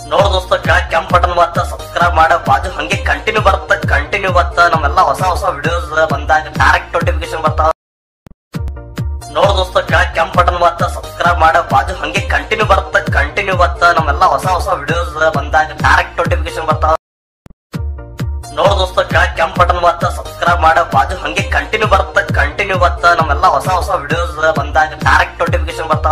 ನೋಡ್ ದೋಸ್ತ ಕೆಳಗ್ ಕೆಂಪ್ ಬಟನ್ ಬತ್ತ ಸಬ್ಸ್ಕ್ರೈಬ್ ಮಾಡ ಬಾಜು ಹಂಗೆ ಕಂಟಿನ್ಯೂ ಬರುತ್ತ ಕಂಟಿನ್ಯೂ ಬತ್ತ ನಮ್ಮೆಲ್ಲ ಹೊಸ ಹೊಸ ವಿಡಿಯೋಸ್ ಬಂದಾಗ ಡೈರೆಕ್ಟ್ ನೋಟಿಫಿಕೇಶನ್ ಬರ್ತಾವ ನೋಡ್ ದೋಸ್ತ ಕೆಳಗ್ ಕೆಂಪ್ ಬಟನ್ ಬತ್ತ ಸಬ್ಸ್ಕ್ರೈಬ್ ಮಾಡ ಬಾಜು ಹಂಗೆ ಕಂಟಿನ್ಯೂ ಬರುತ್ತ ಕಂಟಿನ್ಯೂ ಬತ್ತ ನಮ್ಮೆಲ್ಲ ಹೊಸ ಹೊಸ ವಿಡಿಯೋಸ್ ಬಂದಾಗ ಡೈರೆಕ್ಟ್ ನೋಟಿಫಿಕೇಶನ್ ಬರ್ತಾವ ನೋಡ್ ದೋಸ್ತ ಕೆಳಗ್ ಕೆಂಪ್ ಬಟನ್ ಬತ್ತ ಸಬ್ಸ್ಕ್ರೈಬ್ ಮಾಡ ಬಾಜು ಹಂಗೆ ಕಂಟಿನ್ಯೂ ಬರುತ್ತ ಕಂಟಿನ್ಯೂ ಬತ್ತ ನಮ್ಮೆಲ್ಲ ಹೊಸ ಹೊಸ ವಿಡಿಯೋಸ್ ಬಂದಾಗ ಡೈರೆಕ್ಟ್ ನೋಟಿಫಿಕೇಶನ್ ಬರ್ತಾವ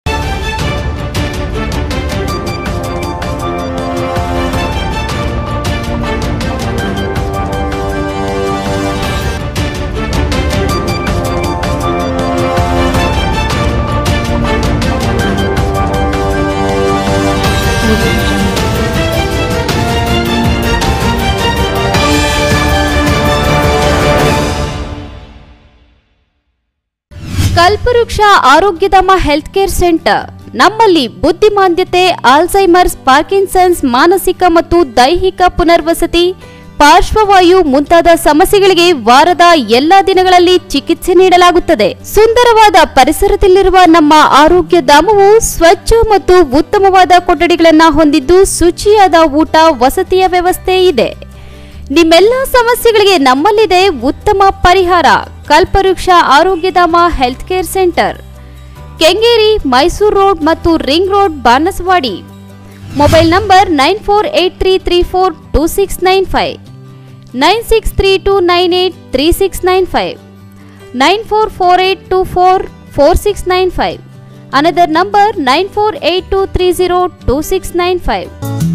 ಕಲ್ಪವೃಕ್ಷ ಆರೋಗ್ಯಧಾಮ ಹೆಲ್ತ್ ಕೇರ್ ಸೆಂಟರ್ ನಮ್ಮಲ್ಲಿ ಬುದ್ಧಿಮಾಂದ್ಯತೆ ಆಲ್ಝೈಮರ್ಸ್ ಪಾರ್ಕಿನ್ಸನ್ಸ್ ಮಾನಸಿಕ ಮತ್ತು ದೈಹಿಕ ಪುನರ್ವಸತಿ ಪಾರ್ಶ್ವವಾಯು ಮುಂತಾದ ಸಮಸ್ಯೆಗಳಿಗೆ ವಾರದ ಎಲ್ಲಾ ದಿನಗಳಲ್ಲಿ ಚಿಕಿತ್ಸೆ ನೀಡಲಾಗುತ್ತದೆ ಸುಂದರವಾದ ಪರಿಸರದಲ್ಲಿರುವ ನಮ್ಮ ಆರೋಗ್ಯ ಧಾಮವು ಸ್ವಚ್ಛ ಮತ್ತು ಉತ್ತಮವಾದ ಕೊಠಡಿಗಳನ್ನ ಹೊಂದಿದ್ದು ಶುಚಿಯಾದ ಊಟ ವಸತಿಯ ವ್ಯವಸ್ಥೆ ಇದೆ ನಿಮ್ಮೆಲ್ಲ ಸಮಸ್ಯೆಗಳಿಗೆ ನಮ್ಮಲ್ಲಿದೆ ಉತ್ತಮ ಪರಿಹಾರ Kalpavriksha Arogyadhama health care centre Kengeri Mysuru road ಮತ್ತು ring road Banaswadi mobile number nine four eight three three four two six nine five nine six three two nine eight three six nine five nine four four eight two four four six nine five another number nine four eight two three zero two six nine five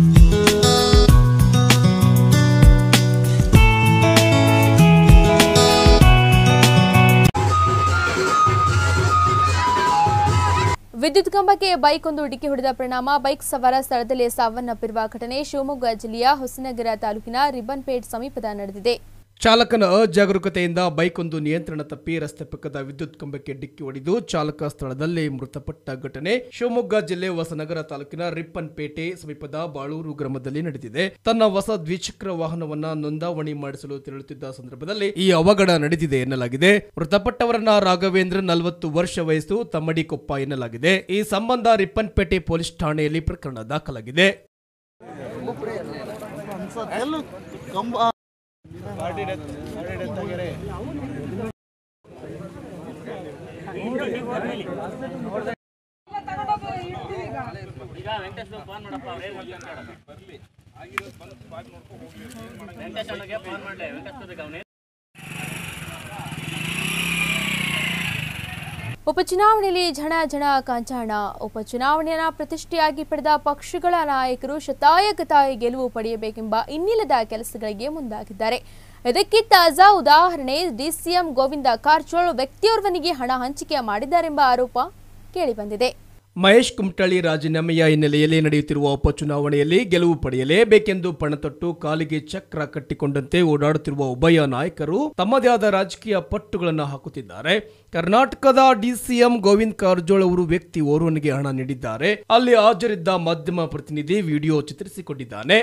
ವಿದ್ಯುತ್ ಕಂಬಕ್ಕೆ bike ಒಂದು ಡಿಕ್ಕಿ ಹೊಡೆದ ಪರಿಣಾಮ bike ಸವಾರ ಸ್ಥಳದಲ್ಲೇ ಸಾವನ್ನಪ್ಪಿರುವ ಘಟನೆ ಶಿವಮೊಗ್ಗ ಜಿಲ್ಲೆಯ ಹೊಸನಗರ ತಾಲೂಕಿನ ರಿಬ್ಬನ್ಪೇಟ್ ಸಮೀಪದ ನಡೆದಿದೆ ಚಾಲಕನ ಅಜಾಗರೂಕತೆಯಿಂದ ಬೈಕ್ ಒಂದು ನಿಯಂತ್ರಣ ತಪ್ಪಿ ರಸ್ತೆ ಪಕ್ಕದ ವಿದ್ಯುತ್ ಕಂಬಕ್ಕೆ ಡಿಕ್ಕಿ ಹೊಡೆದು ಚಾಲಕ ಸ್ಥಳದಲ್ಲೇ ಮೃತಪಟ್ಟ ಘಟನೆ ಶಿವಮೊಗ್ಗ ಜಿಲ್ಲೆ ಹೊಸನಗರ ತಾಲೂಕಿನ ರಿಪ್ಪನ್ಪೇಟೆ ಸಮೀಪದ ಬಾಳೂರು ಗ್ರಾಮದಲ್ಲಿ ನಡೆದಿದೆ ತನ್ನ ಹೊಸ ದ್ವಿಚಕ್ರ ವಾಹನವನ್ನ ನೋಂದಾವಣಿ ಮಾಡಿಸಲು ತೆರಳುತ್ತಿದ್ದ ಸಂದರ್ಭದಲ್ಲಿ ಈ ಅವಘಡ ನಡೆದಿದೆ ಎನ್ನಲಾಗಿದೆ ಮೃತಪಟ್ಟವರನ್ನ ರಾಘವೇಂದ್ರ ನಲವತ್ತು ವರ್ಷ ವಯಸ್ಸು ತಮ್ಮಡಿಕೊಪ್ಪ ಎನ್ನಲಾಗಿದೆ ಈ ಸಂಬಂಧ ರಿಪ್ಪನ್ಪೇಟೆ ಪೊಲೀಸ್ ಠಾಣೆಯಲ್ಲಿ ಪ್ರಕರಣ ದಾಖಲಾಗಿದೆ ಉಪಚುನಾವಣೆಯಲ್ಲಿ ಝಣ ಝಣ ಕಾಂಚಾಣ ಉಪಚುನಾವಣೆಯನ್ನ ಪ್ರತಿಷ್ಠೆಯಾಗಿ ಪಡೆದ ಪಕ್ಷಗಳ ನಾಯಕರು ಶತಾಯಗತಾಯ ಗೆಲುವು ಪಡೆಯಬೇಕೆಂಬ ಇನ್ನಿಲ್ಲದ ಕೆಲಸಗಳಿಗೆ ಮುಂದಾಗಿದ್ದಾರೆ ಇದಕ್ಕೆ ತಾಜಾ ಉದಾಹರಣೆ ಡಿಸಿಎಂ ಗೋವಿಂದ ಕಾರಜೋಳ ವ್ಯಕ್ತಿಯೋರ್ವನಿಗೆ ಹಣ ಹಂಚಿಕೆ ಮಾಡಿದ್ದಾರೆಂಬ ಆರೋಪ ಕೇಳಿಬಂದಿದೆ ಮಹೇಶ್ ಕುಮಟಳ್ಳಿ ರಾಜೀನಾಮೆಯ ಹಿನ್ನೆಲೆಯಲ್ಲಿ ನಡೆಯುತ್ತಿರುವ ಉಪಚುನಾವಣೆಯಲ್ಲಿ ಗೆಲುವು ಪಡೆಯಲೇಬೇಕೆಂದು ಪಣತೊಟ್ಟು ಕಾಲಿಗೆ ಚಕ್ರ ಕಟ್ಟಿಕೊಂಡಂತೆ ಓಡಾಡುತ್ತಿರುವ ಉಭಯ ನಾಯಕರು ತಮ್ಮದೇ ಆದ ರಾಜಕೀಯ ಪಟ್ಟುಗಳನ್ನು ಹಾಕುತ್ತಿದ್ದಾರೆ ಕರ್ನಾಟಕದ ಡಿಸಿಎಂ ಗೋವಿಂದ್ ಕಾರಜೋಳ ಅವರು ವ್ಯಕ್ತಿ ಓರ್ವನಿಗೆ ಹಣ ನೀಡಿದ್ದಾರೆ ಅಲ್ಲಿ ಹಾಜರಿದ್ದ ಮಾಧ್ಯಮ ಪ್ರತಿನಿಧಿ ವಿಡಿಯೋ ಚಿತ್ರಿಸಿಕೊಂಡಿದ್ದಾನೆ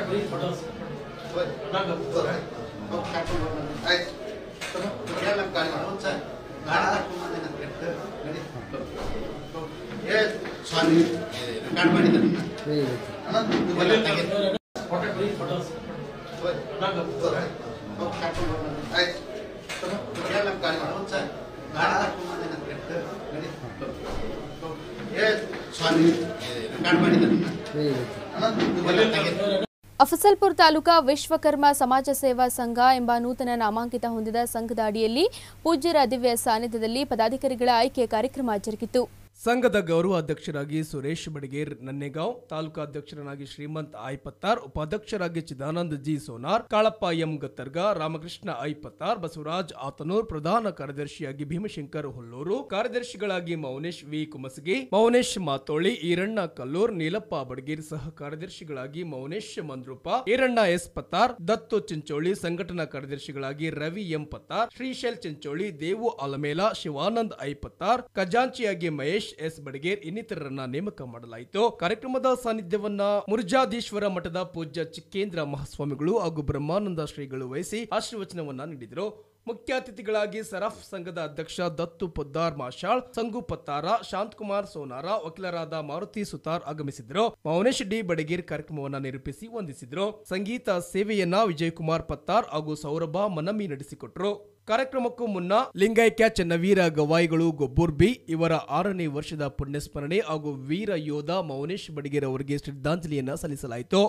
ಅಫಸಲ್ಪುರ್ ತಾಲೂಕಾ ವಿಶ್ವಕರ್ಮ ಸಮಾಜ ಸೇವಾ ಸಂಘ ಎಂಬ ನೂತನ ನಾಮಾಂಕಿತ ಹೊಂದಿದ ಸಂಘದ ಅಡಿಯಲ್ಲಿ ಪೂಜ್ಯರ ದಿವ್ಯ ಸಾನ್ನಿಧ್ಯದಲ್ಲಿ ಪದಾಧಿಕಾರಿಗಳ ಆಯ್ಕೆ ಕಾರ್ಯಕ್ರಮ ಜರುಗಿತು ಸಂಘದ ಗೌರವ ಅಧ್ಯಕ್ಷರಾಗಿ ಸುರೇಶ್ ಬಡಗೇರ್ ನನ್ನೆಗಾಂವ್ ತಾಲೂಕಾ ಅಧ್ಯಕ್ಷರನ್ನಾಗಿ ಶ್ರೀಮಂತ್ ಐಪತ್ತಾರ್ ಉಪಾಧ್ಯಕ್ಷರಾಗಿ ಚಿದಾನಂದ್ ಜಿ ಸೋನಾರ್ ಕಾಳಪ್ಪ ಎಂ ಗತ್ತರ್ಗ ರಾಮಕೃಷ್ಣ ಐಪತ್ತಾರ್ ಬಸವರಾಜ್ ಆತನೂರ್ ಪ್ರಧಾನ ಕಾರ್ಯದರ್ಶಿಯಾಗಿ ಭೀಮಶಂಕರ್ ಹುಲ್ಲೂರು ಕಾರ್ಯದರ್ಶಿಗಳಾಗಿ ಮೌನೇಶ್ ವಿ ಕುಮಸಗಿ ಮೌನೇಶ್ ಮಾತೋಳಿ ಈರಣ್ಣ ಕಲ್ಲೂರ್ ನೀಲಪ್ಪ ಬಡಗೇರ್ ಸಹ ಕಾರ್ಯದರ್ಶಿಗಳಾಗಿ ಮೌನೇಶ್ ಮಂದ್ರೂಪ ಈರಣ್ಣ ಎಸ್ ಪತ್ತಾರ್ ದತ್ತು ಚಿಂಚೋಳಿ ಸಂಘಟನಾ ಕಾರ್ಯದರ್ಶಿಗಳಾಗಿ ರವಿ ಎಂ ಪತ್ತಾರ್ ಶ್ರೀಶೈಲ್ ಚಿಂಚೋಳಿ ದೇವು ಅಲಮೇಲ ಶಿವಾನಂದ್ ಐ ಪತ್ತಾರ್ ಖಜಾಂಚಿಯಾಗಿ ಮಹೇಶ್ ಎಸ್ ಬಡಗೇರ್ ಇನ್ನಿತರರನ್ನ ನೇಮಕ ಮಾಡಲಾಯಿತು ಕಾರ್ಯಕ್ರಮದ ಸಾನ್ನಿಧ್ಯವನ್ನ ಮುರ್ಜಾದೀಶ್ವರ ಮಠದ ಪೂಜ್ಯ ಚಿಕ್ಕೇಂದ್ರ ಮಹಾಸ್ವಾಮಿಗಳು ಹಾಗೂ ಬ್ರಹ್ಮಾನಂದ ಶ್ರೀಗಳು ವಹಿಸಿ ಆಶೀರ್ವಚನವನ್ನ ನೀಡಿದರು ಮುಖ್ಯ ಅತಿಥಿಗಳಾಗಿ ಸರಫ್ ಸಂಘದ ಅಧ್ಯಕ್ಷ ದತ್ತು ಪೊದ್ದಾರ್ ಮಾಶಾಳ್ ಸಂಗು ಪತ್ತಾರ ಶಾಂತಕುಮಾರ್ ಸೋನಾರ ವಕೀಲರಾದ ಮಾರುತಿ ಸುತಾರ್ ಆಗಮಿಸಿದ್ರು ಮೌನೇಶ್ ಡಿ ಬಡಗೇರ್ ಕಾರ್ಯಕ್ರಮವನ್ನ ನಿರೂಪಿಸಿ ವಂದಿಸಿದ್ರು ಸಂಗೀತ ಸೇವೆಯನ್ನ ವಿಜಯಕುಮಾರ್ ಪತ್ತಾರ್ ಹಾಗೂ ಸೌರಭ ಮನಮಿ ನಡೆಸಿಕೊಟ್ರು ಕಾರ್ಯಕ್ರಮಕ್ಕೂ ಮುನ್ನ ಲಿಂಗೈಕ್ಯ ಚೆನ್ನವೀರ ಗವಾಯಿಗಳು ಗೊಬ್ಬೂರ್ ಬಿ ಇವರ ಆರನೇ ವರ್ಷದ ಪುಣ್ಯಸ್ಮರಣೆ ಹಾಗೂ ವೀರ ಯೋಧ ಮೌನೇಶ್ ಬಡಿಗೇರ್ ಅವರಿಗೆ ಶ್ರದ್ಧಾಂಜಲಿಯನ್ನ ಸಲ್ಲಿಸಲಾಯಿತು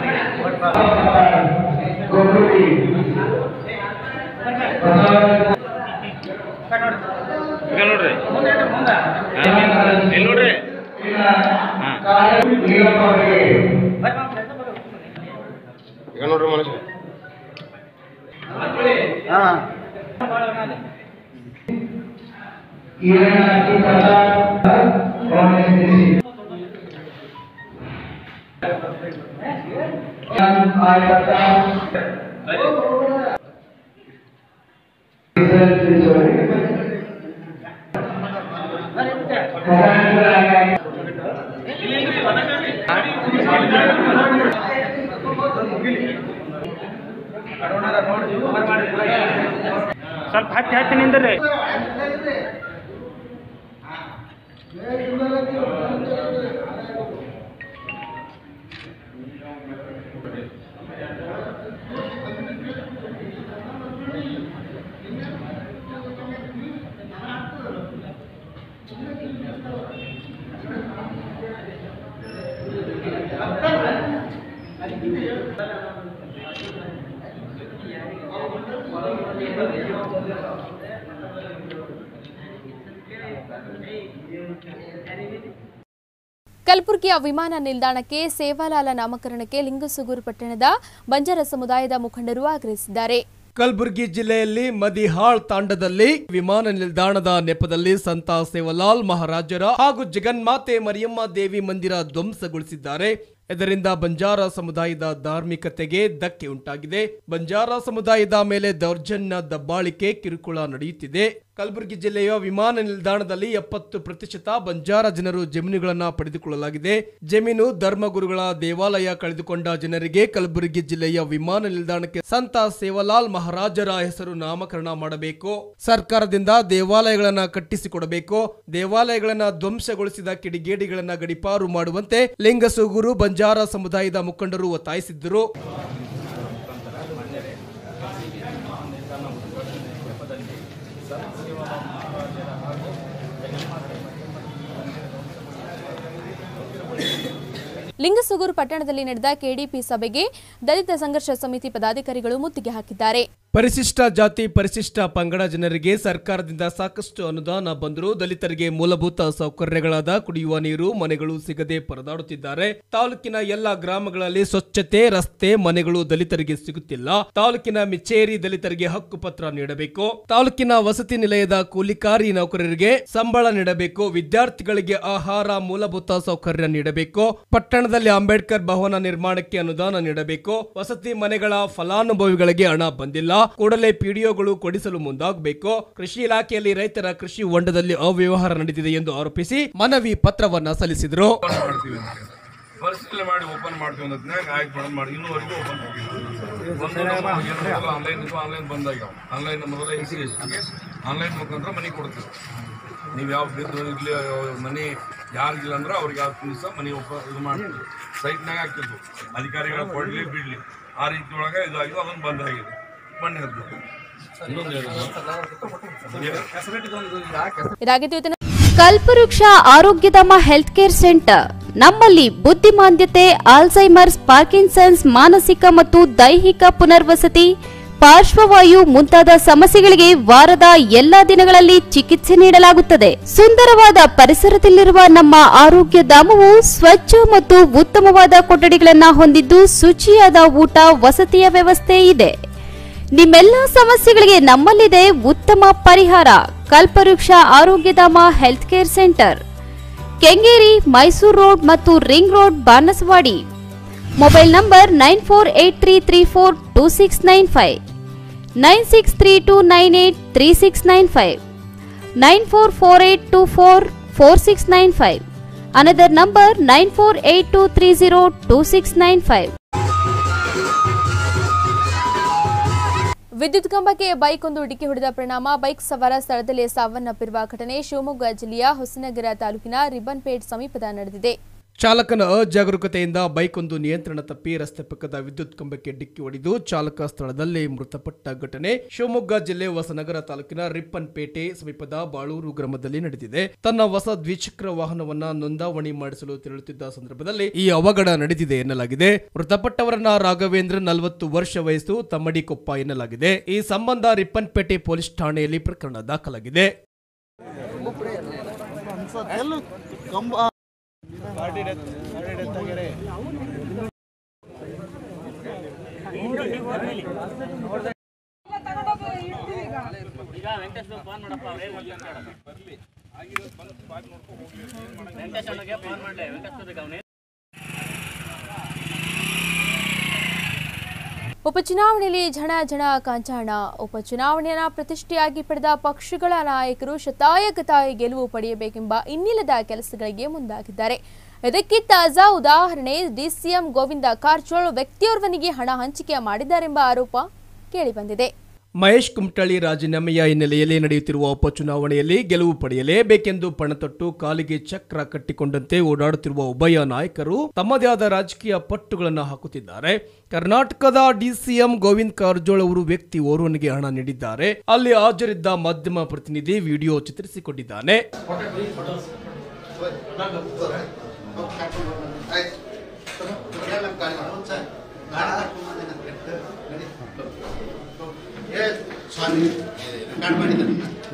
ಈಗ ನೋಡ್ರಿ ಇಲ್ಲಿ ನೋಡ್ರಿ ಈಗ ನೋಡ್ರಿ ಮನುಷ್ಯ ಸ್ವಲ್ಪ ಹತ್ತಿ ಹತ್ತಿ ನಿಂದ್ರಿ ಕಲಬುರಗಿಯ ವಿಮಾನ ನಿಲ್ದಾಣಕ್ಕೆ ಸೇವಾಲಾಲ ನಾಮಕರಣಕ್ಕೆ ಲಿಂಗಸುಗೂರು ಪಟ್ಟಣದ ಬಂಜಾರ ಸಮುದಾಯದ ಮುಖಂಡರು ಆಗ್ರಹಿಸಿದ್ದಾರೆ ಕಲಬುರಗಿ ಜಿಲ್ಲೆಯಲ್ಲಿ ಮದಿಹಾಳ್ ತಾಂಡದಲ್ಲಿ ವಿಮಾನ ನಿಲ್ದಾಣದ ನೆಪದಲ್ಲಿ ಸಂತ ಸೇವಲಾಲ್ ಮಹಾರಾಜರ ಹಾಗೂ ಜಗನ್ಮಾತೆ ಮರಿಯಮ್ಮ ದೇವಿ ಮಂದಿರ ಧ್ವಂಸಗೊಳಿಸಿದ್ದಾರೆ ಇದರಿಂದ ಬಂಜಾರ ಸಮುದಾಯದ ಧಾರ್ಮಿಕತೆಗೆ ಧಕ್ಕೆ ಉಂಟಾಗಿದೆ ಬಂಜಾರ ಸಮುದಾಯದ ಮೇಲೆ ದೌರ್ಜನ್ಯ ದಬ್ಬಾಳಿಕೆ ಕಿರುಕುಳ ನಡೆಯುತ್ತಿದೆ ಕಲಬುರಗಿ ಜಿಲ್ಲೆಯ ವಿಮಾನ ನಿಲ್ದಾಣದಲ್ಲಿ ಎಪ್ಪತ್ತು ಪ್ರತಿಶತ ಬಂಜಾರ ಜನರು ಜಮೀನುಗಳನ್ನ ಪಡೆದುಕೊಳ್ಳಲಾಗಿದೆ ಜಮೀನು ಧರ್ಮಗುರುಗಳ ದೇವಾಲಯ ಕಳೆದುಕೊಂಡ ಜನರಿಗೆ ಕಲಬುರಗಿ ಜಿಲ್ಲೆಯ ವಿಮಾನ ನಿಲ್ದಾಣಕ್ಕೆ ಸಂತ ಸೇವಲಾಲ್ ಮಹಾರಾಜರ ಹೆಸರು ನಾಮಕರಣ ಮಾಡಬೇಕು ಸರ್ಕಾರದಿಂದ ದೇವಾಲಯಗಳನ್ನ ಕಟ್ಟಿಸಿಕೊಡಬೇಕು ದೇವಾಲಯಗಳನ್ನ ಧ್ವಂಸಗೊಳಿಸಿದ ಕಿಡಿಗೇಡಿಗಳನ್ನ ಗಡಿಪಾರು ಮಾಡುವಂತೆ ಲಿಂಗಸೂಗೂರು ಬಂಜಾರ ಸಮುದಾಯದ ಮುಖಂಡರು ಒತ್ತಾಯಿಸಿದ್ದರು ಲಿಂಗಸುಗೂರು ಪಟ್ಟಣದಲ್ಲಿ ನಡೆದ ಕೆಡಿಪಿ ಸಭೆಗೆ ದಲಿತ ಸಂಘರ್ಷ ಸಮಿತಿ ಪದಾಧಿಕಾರಿಗಳು ಮುತ್ತಿಗೆ ಹಾಕಿದ್ದಾರೆ ಪರಿಶಿಷ್ಟ ಜಾತಿ ಪರಿಶಿಷ್ಟ ಪಂಗಡ ಜನರಿಗೆ ಸರ್ಕಾರದಿಂದ ಸಾಕಷ್ಟು ಅನುದಾನ ಬಂದರೂ ದಲಿತರಿಗೆ ಮೂಲಭೂತ ಸೌಕರ್ಯಗಳಾದ ಕುಡಿಯುವ ನೀರು ಮನೆಗಳು ಸಿಗದೆ ಪರದಾಡುತ್ತಿದ್ದಾರೆ ತಾಲೂಕಿನ ಎಲ್ಲ ಗ್ರಾಮಗಳಲ್ಲಿ ಸ್ವಚ್ಛತೆ ರಸ್ತೆ ಮನೆಗಳು ದಲಿತರಿಗೆ ಸಿಗುತ್ತಿಲ್ಲ ತಾಲೂಕಿನ ಮಿಚೇರಿ ದಲಿತರಿಗೆ ಹಕ್ಕು ಪತ್ರ ನೀಡಬೇಕು ತಾಲೂಕಿನ ವಸತಿ ನಿಲಯದ ಕೂಲಿಕಾರಿ ನೌಕರರಿಗೆ ಸಂಬಳ ನೀಡಬೇಕು ವಿದ್ಯಾರ್ಥಿಗಳಿಗೆ ಆಹಾರ ಮೂಲಭೂತ ಸೌಕರ್ಯ ನೀಡಬೇಕು ಪಟ್ಟಣದಲ್ಲಿ ಅಂಬೇಡ್ಕರ್ ಭವನ ನಿರ್ಮಾಣಕ್ಕೆ ಅನುದಾನ ನೀಡಬೇಕು ವಸತಿ ಮನೆಗಳ ಫಲಾನುಭವಿಗಳಿಗೆ ಹಣ ಬಂದಿಲ್ಲ ಕೂಡಲೇ ಪಿಡಿಒಗಳು ಕೊಡಿಸಲು ಮುಂದಾಗಬೇಕು ಕೃಷಿ ಇಲಾಖೆಯಲ್ಲಿ ರೈತರ ಕೃಷಿ ಹೊಂಡದಲ್ಲಿ ಅವ್ಯವಹಾರ ನಡೆದಿದೆ ಎಂದು ಆರೋಪಿಸಿ ಮನವಿ ಪತ್ರವನ್ನ ಸಲ್ಲಿಸಿದರು ಮಾಡ್ತೀವಿ ಅಂತ ಪರಿಶೀಲನೆ ಮಾಡಿ ಓಪನ್ ಮಾಡ್ತೀವಿ ಅನ್ನೋದ್ನಾಗ ಆಯ್ತು ಮೇಡಮ್ ಮಾಡಿ ಇನ್ನೂವರೆಗೂ ಓಪನ್ ಆಗಿಲ್ಲ ಆನ್ಲೈನ್ ಆನ್ಲೈನ್ ಬಂದಾಗ್ಯಾವ ಆನ್ಲೈನ್ ಮೊದಲ ಎಸಿ ಆನ್ಲೈನ್ ಮುಖಾಂತರ ಮನೆ ಕೊಡ್ತೀವಿ ನೀವು ಯಾವ ಬಿದ್ದು ಇರ್ಲಿ ಮನೆ ಯಾರಿಗಿಲ್ಲ ಅಂದ್ರೆ ಅವ್ರಿಗೆ ಯಾವ ದಿವಸ ಮನೆ ಓಪ ಇದು ಮಾಡ್ತೀವಿ ಸೈಟ್ನಾಗ ಹಾಕಿದ್ವು ಅಧಿಕಾರಿಗಳು ಕೊಡ್ಲಿ ಬಿಡ್ಲಿ ಆ ರೀತಿ ಒಳಗೆ ಇದಾಗಿದ್ದು ಅದೊಂದು ಬಂದ್ ಆಗಿದೆ ಬನ್ನಿ ಹದ್ದು ಇನ್ನೊಂದು ಏನು? ಇದಾಗಿದ್ದು ಇದನ್ನು ಕಲ್ಪವೃಕ್ಷ ಆರೋಗ್ಯಧಾಮ ಹೆಲ್ತ್ ಕೇರ್ ಸೆಂಟರ್ ನಮ್ಮಲ್ಲಿ ಬುದ್ಧಿಮಾಂದ್ಯತೆ ಆಲ್ಝೈಮರ್ಸ್ ಪಾರ್ಕಿನ್ಸನ್ಸ್ ಮಾನಸಿಕ ಮತ್ತು ದೈಹಿಕ ಪುನರ್ವಸತಿ ಪಾರ್ಶ್ವವಾಯು ಮುಂತಾದ ಸಮಸ್ಯೆಗಳಿಗೆ ವಾರದ ಎಲ್ಲಾ ದಿನಗಳಲ್ಲಿ ಚಿಕಿತ್ಸೆ ನೀಡಲಾಗುತ್ತದೆ ಸುಂದರವಾದ ಪರಿಸರದಲ್ಲಿರುವ ನಮ್ಮ ಆರೋಗ್ಯ ಧಾಮವು ಸ್ವಚ್ಛ ಮತ್ತು ಉತ್ತಮವಾದ ಕೊಠಡಿಗಳನ್ನು ಹೊಂದಿದ್ದು ಶುಚಿಯಾದ ಊಟ ವಸತಿಯ ವ್ಯವಸ್ಥೆ ಇದೆ ನಿಮ್ಮೆಲ್ಲ ಸಮಸ್ಯೆಗಳಿಗೆ ನಮ್ಮಲ್ಲಿದೆ ಉತ್ತಮ ಪರಿಹಾರ Kalpavriksha Arogyadhama health care centre Kengeri Mysuru road ಮತ್ತು ring road Banaswadi mobile number nine four eight three three four two six nine five nine six three two nine eight three six nine five nine four four eight two four four six nine five another number nine four eight two three zero two six nine five ವಿದ್ಯುತ್ ಕಂಬಕ್ಕೆ bike ಒಂದು ಡಿಕ್ಕಿ ಹೊಡೆದ ಪರಿಣಾಮ bike ಸವಾರ ಸ್ಥಳದಲ್ಲೇ ಸಾವನ್ನಪ್ಪಿರುವ ಘಟನೆ ಶಿವಮೊಗ್ಗ ಜಿಲ್ಲೆಯ ಹೊಸನಗರ ತಾಲೂಕಿನ ರಿಬ್ಬನ್ಪೇಟ್ ಸಮೀಪದ ನಡೆದಿದೆ ಚಾಲಕನ ಅಜಾಗರೂಕತೆಯಿಂದ ಬೈಕ್ ಒಂದು ನಿಯಂತ್ರಣ ತಪ್ಪಿ ರಸ್ತೆ ಪಕ್ಕದ ವಿದ್ಯುತ್ ಕಂಬಕ್ಕೆ ಡಿಕ್ಕಿ ಹೊಡೆದು ಚಾಲಕ ಸ್ಥಳದಲ್ಲೇ ಮೃತಪಟ್ಟ ಘಟನೆ ಶಿವಮೊಗ್ಗ ಜಿಲ್ಲೆ ಹೊಸನಗರ ತಾಲೂಕಿನ ರಿಪ್ಪನ್ಪೇಟೆ ಸಮೀಪದ ಬಾಳೂರು ಗ್ರಾಮದಲ್ಲಿ ನಡೆದಿದೆ ತನ್ನ ಹೊಸ ದ್ವಿಚಕ್ರ ವಾಹನವನ್ನ ನೋಂದಾವಣಿ ಮಾಡಿಸಲು ತೆರಳುತ್ತಿದ್ದ ಸಂದರ್ಭದಲ್ಲಿ ಈ ಅವಘಡ ನಡೆದಿದೆ ಎನ್ನಲಾಗಿದೆ ಮೃತಪಟ್ಟವರನ್ನ ರಾಘವೇಂದ್ರ ನಲವತ್ತು ವರ್ಷ ವಯಸ್ಸು ತಮ್ಮಡಿ ಕೊಪ್ಪ ಎನ್ನಲಾಗಿದೆ ಈ ಸಂಬಂಧ ರಿಪ್ಪನ್ಪೇಟೆ ಪೊಲೀಸ್ ಠಾಣೆಯಲ್ಲಿ ಪ್ರಕರಣ ದಾಖಲಾಗಿದೆ ಉಪಚುನಾವಣೆಯಲ್ಲಿ ಝಣ ಝಣ ಕಾಂಚಾಣ ಉಪಚುನಾವಣೆಯನ್ನ ಪ್ರತಿಷ್ಠೆಯಾಗಿ ಪಡೆದ ಪಕ್ಷಗಳ ನಾಯಕರು ಶತಾಯಗತಾಯ ಗೆಲುವು ಪಡೆಯಬೇಕೆಂಬ ಇನ್ನಿಲ್ಲದ ಕೆಲಸಗಳಿಗೆ ಮುಂದಾಗಿದ್ದಾರೆ ಇದಕ್ಕೆ ತಾಜಾ ಉದಾಹರಣೆ ಡಿಸಿಎಂ ಗೋವಿಂದ ಕಾರಜೋಳ ವ್ಯಕ್ತಿಯೋರ್ವನಿಗೆ ಹಣ ಹಂಚಿಕೆ ಮಾಡಿದ್ದಾರೆಂಬ ಆರೋಪ ಕೇಳಿಬಂದಿದೆ ಮಹೇಶ್ ಕುಮಟಳ್ಳಿ ರಾಜೀನಾಮೆಯ ಹಿನ್ನೆಲೆಯಲ್ಲಿ ನಡೆಯುತ್ತಿರುವ ಉಪಚುನಾವಣೆಯಲ್ಲಿ ಗೆಲುವು ಪಡೆಯಲೇಬೇಕೆಂದು ಪಣತೊಟ್ಟು ಕಾಲಿಗೆ ಚಕ್ರ ಕಟ್ಟಿಕೊಂಡಂತೆ ಓಡಾಡುತ್ತಿರುವ ಉಭಯ ನಾಯಕರು ತಮ್ಮದೇ ಆದ ರಾಜಕೀಯ ಪಟ್ಟುಗಳನ್ನು ಹಾಕುತ್ತಿದ್ದಾರೆ ಕರ್ನಾಟಕದ ಡಿಸಿಎಂ ಗೋವಿಂದ್ ಕಾರಜೋಳ ಅವರು ವ್ಯಕ್ತಿ ಓರ್ವನಿಗೆ ಹಣ ನೀಡಿದ್ದಾರೆ ಅಲ್ಲಿ ಹಾಜರಿದ್ದ ಮಾಧ್ಯಮ ಪ್ರತಿನಿಧಿ ವಿಡಿಯೋ ಚಿತ್ರಿಸಿಕೊಂಡಿದ್ದಾನೆ ಸ್ವಾಮಿ ರೆಕಾರ್ಡ್ ಮಾಡಿದ್ದಾನೆ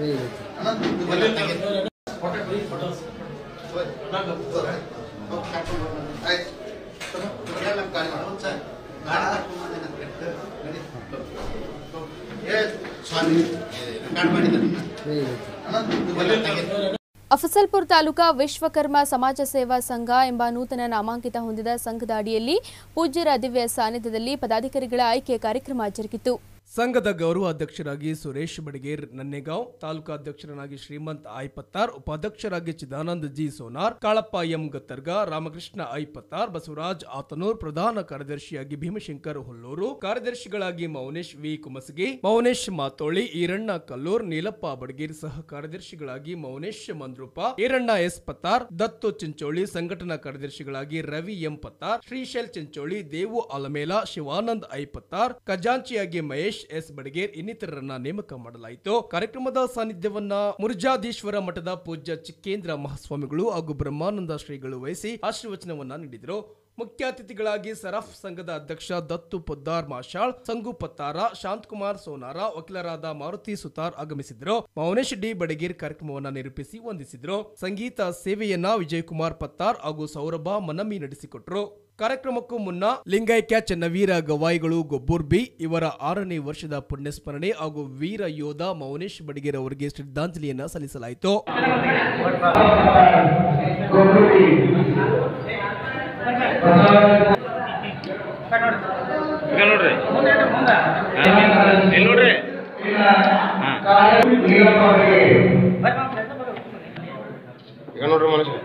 ಸ್ವಾಮಿ ರೆಕಾರ್ಡ್ ಮಾಡಿದ್ದಾನೆ ಅಫಸಲ್ಪುರ್ ತಾಲೂಕಾ ವಿಶ್ವಕರ್ಮ ಸಮಾಜ ಸೇವಾ ಸಂಘ ಎಂಬ ನೂತನ ನಾಮಾಂಕಿತ ಹೊಂದಿದ ಸಂಘದ ಅಡಿಯಲ್ಲಿ ಪೂಜ್ಯರ ದಿವ್ಯ ಸಾನ್ನಿಧ್ಯದಲ್ಲಿ ಪದಾಧಿಕಾರಿಗಳ ಆಯ್ಕೆ ಕಾರ್ಯಕ್ರಮ ಜರುಗಿತು ಸಂಘದ ಗೌರವ ಅಧ್ಯಕ್ಷರಾಗಿ ಸುರೇಶ್ ಬಡಗೇರ್ ನನ್ನೆಗಾಂವ್ ತಾಲೂಕಾ ಅಧ್ಯಕ್ಷರನಾಗಿ ಶ್ರೀಮಂತ್ ಐಪತ್ತಾರ್ ಉಪಾಧ್ಯಕ್ಷರಾಗಿ ಚಿದಾನಂದ್ ಜಿ ಸೋನಾರ್ ಕಾಳಪ್ಪ ಎಂ ಗತ್ತರ್ಗ ರಾಮಕೃಷ್ಣ ಐಪತ್ತಾರ್ ಬಸವರಾಜ್ ಆತನೂರ್ ಪ್ರಧಾನ ಕಾರ್ಯದರ್ಶಿಯಾಗಿ ಭೀಮಶಂಕರ್ ಹುಲ್ಲೂರು ಕಾರ್ಯದರ್ಶಿಗಳಾಗಿ ಮೌನೇಶ್ ವಿ ಕುಮಸಗಿ ಮೌನೇಶ್ ಮಾತೋಳಿ ಈರಣ್ಣ ಕಲ್ಲೂರ್ ನೀಲಪ್ಪ ಬಡಗೇರ್ ಸಹ ಕಾರ್ಯದರ್ಶಿಗಳಾಗಿ ಮೌನೇಶ್ ಮಂದ್ರೂಪ ಈರಣ್ಣ ಎಸ್ ಪತ್ತಾರ್ ದತ್ತು ಚಿಂಚೋಳಿ ಸಂಘಟನಾ ಕಾರ್ಯದರ್ಶಿಗಳಾಗಿ ರವಿ ಎಂ ಪತ್ತಾರ್ ಶ್ರೀಶೈಲ್ ಚಿಂಚೋಳಿ ದೇವು ಅಲಮೇಲ ಶಿವಾನಂದ್ ಐ ಪತ್ತಾರ್ ಖಜಾಂಚಿಯಾಗಿ ಮಹೇಶ್ ಎಸ್ ಬಡಗೇರ್ ಇನ್ನಿತರರನ್ನ ನೇಮಕ ಮಾಡಲಾಯಿತು ಕಾರ್ಯಕ್ರಮದ ಸಾನ್ನಿಧ್ಯವನ್ನ ಮುರ್ಜಾದೀಶ್ವರ ಮಠದ ಪೂಜ್ಯ ಚಿಕ್ಕೇಂದ್ರ ಮಹಾಸ್ವಾಮಿಗಳು ಹಾಗೂ ಬ್ರಹ್ಮಾನಂದ ಶ್ರೀಗಳು ವಹಿಸಿ ಆಶೀರ್ವಚನವನ್ನ ನೀಡಿದರು ಮುಖ್ಯ ಅತಿಥಿಗಳಾಗಿ ಸರಫ್ ಸಂಘದ ಅಧ್ಯಕ್ಷ ದತ್ತು ಪೊದ್ದಾರ್ ಮಾಶಾಳ್ ಸಂಗು ಪತ್ತಾರ ಶಾಂತಕುಮಾರ್ ಸೋನಾರ ವಕೀಲರಾದ ಮಾರುತಿ ಸುತಾರ್ ಆಗಮಿಸಿದ್ರು ಮೌನೇಶ್ ಡಿ ಬಡಗೇರ್ ಕಾರ್ಯಕ್ರಮವನ್ನ ನಿರೂಪಿಸಿ ವಂದಿಸಿದ್ರು ಸಂಗೀತ ಸೇವೆಯನ್ನ ವಿಜಯಕುಮಾರ್ ಪತ್ತಾರ್ ಹಾಗೂ ಸೌರಭ ಮನಮಿ ನಡೆಸಿಕೊಟ್ರು ಕಾರ್ಯಕ್ರಮಕ್ಕೂ ಮುನ್ನ ಲಿಂಗೈಕ್ಯ ಚೆನ್ನವೀರ ಗವಾಯಿಗಳು ಗೊಬ್ಬೂರ್ ಬಿ ಇವರ ಆರನೇ ವರ್ಷದ ಪುಣ್ಯಸ್ಮರಣೆ ಹಾಗೂ ವೀರ ಯೋಧ ಮೌನೇಶ್ ಬಡಗೇರ್ ಅವರಿಗೆ ಶ್ರದ್ಧಾಂಜಲಿಯನ್ನ ಸಲ್ಲಿಸಲಾಯಿತು ಈಗ ನೋಡ್ರಿ ಇಲ್ಲಿ ನೋಡ್ರಿ ಈಗ ನೋಡ್ರಿ ಮನುಷ್ಯ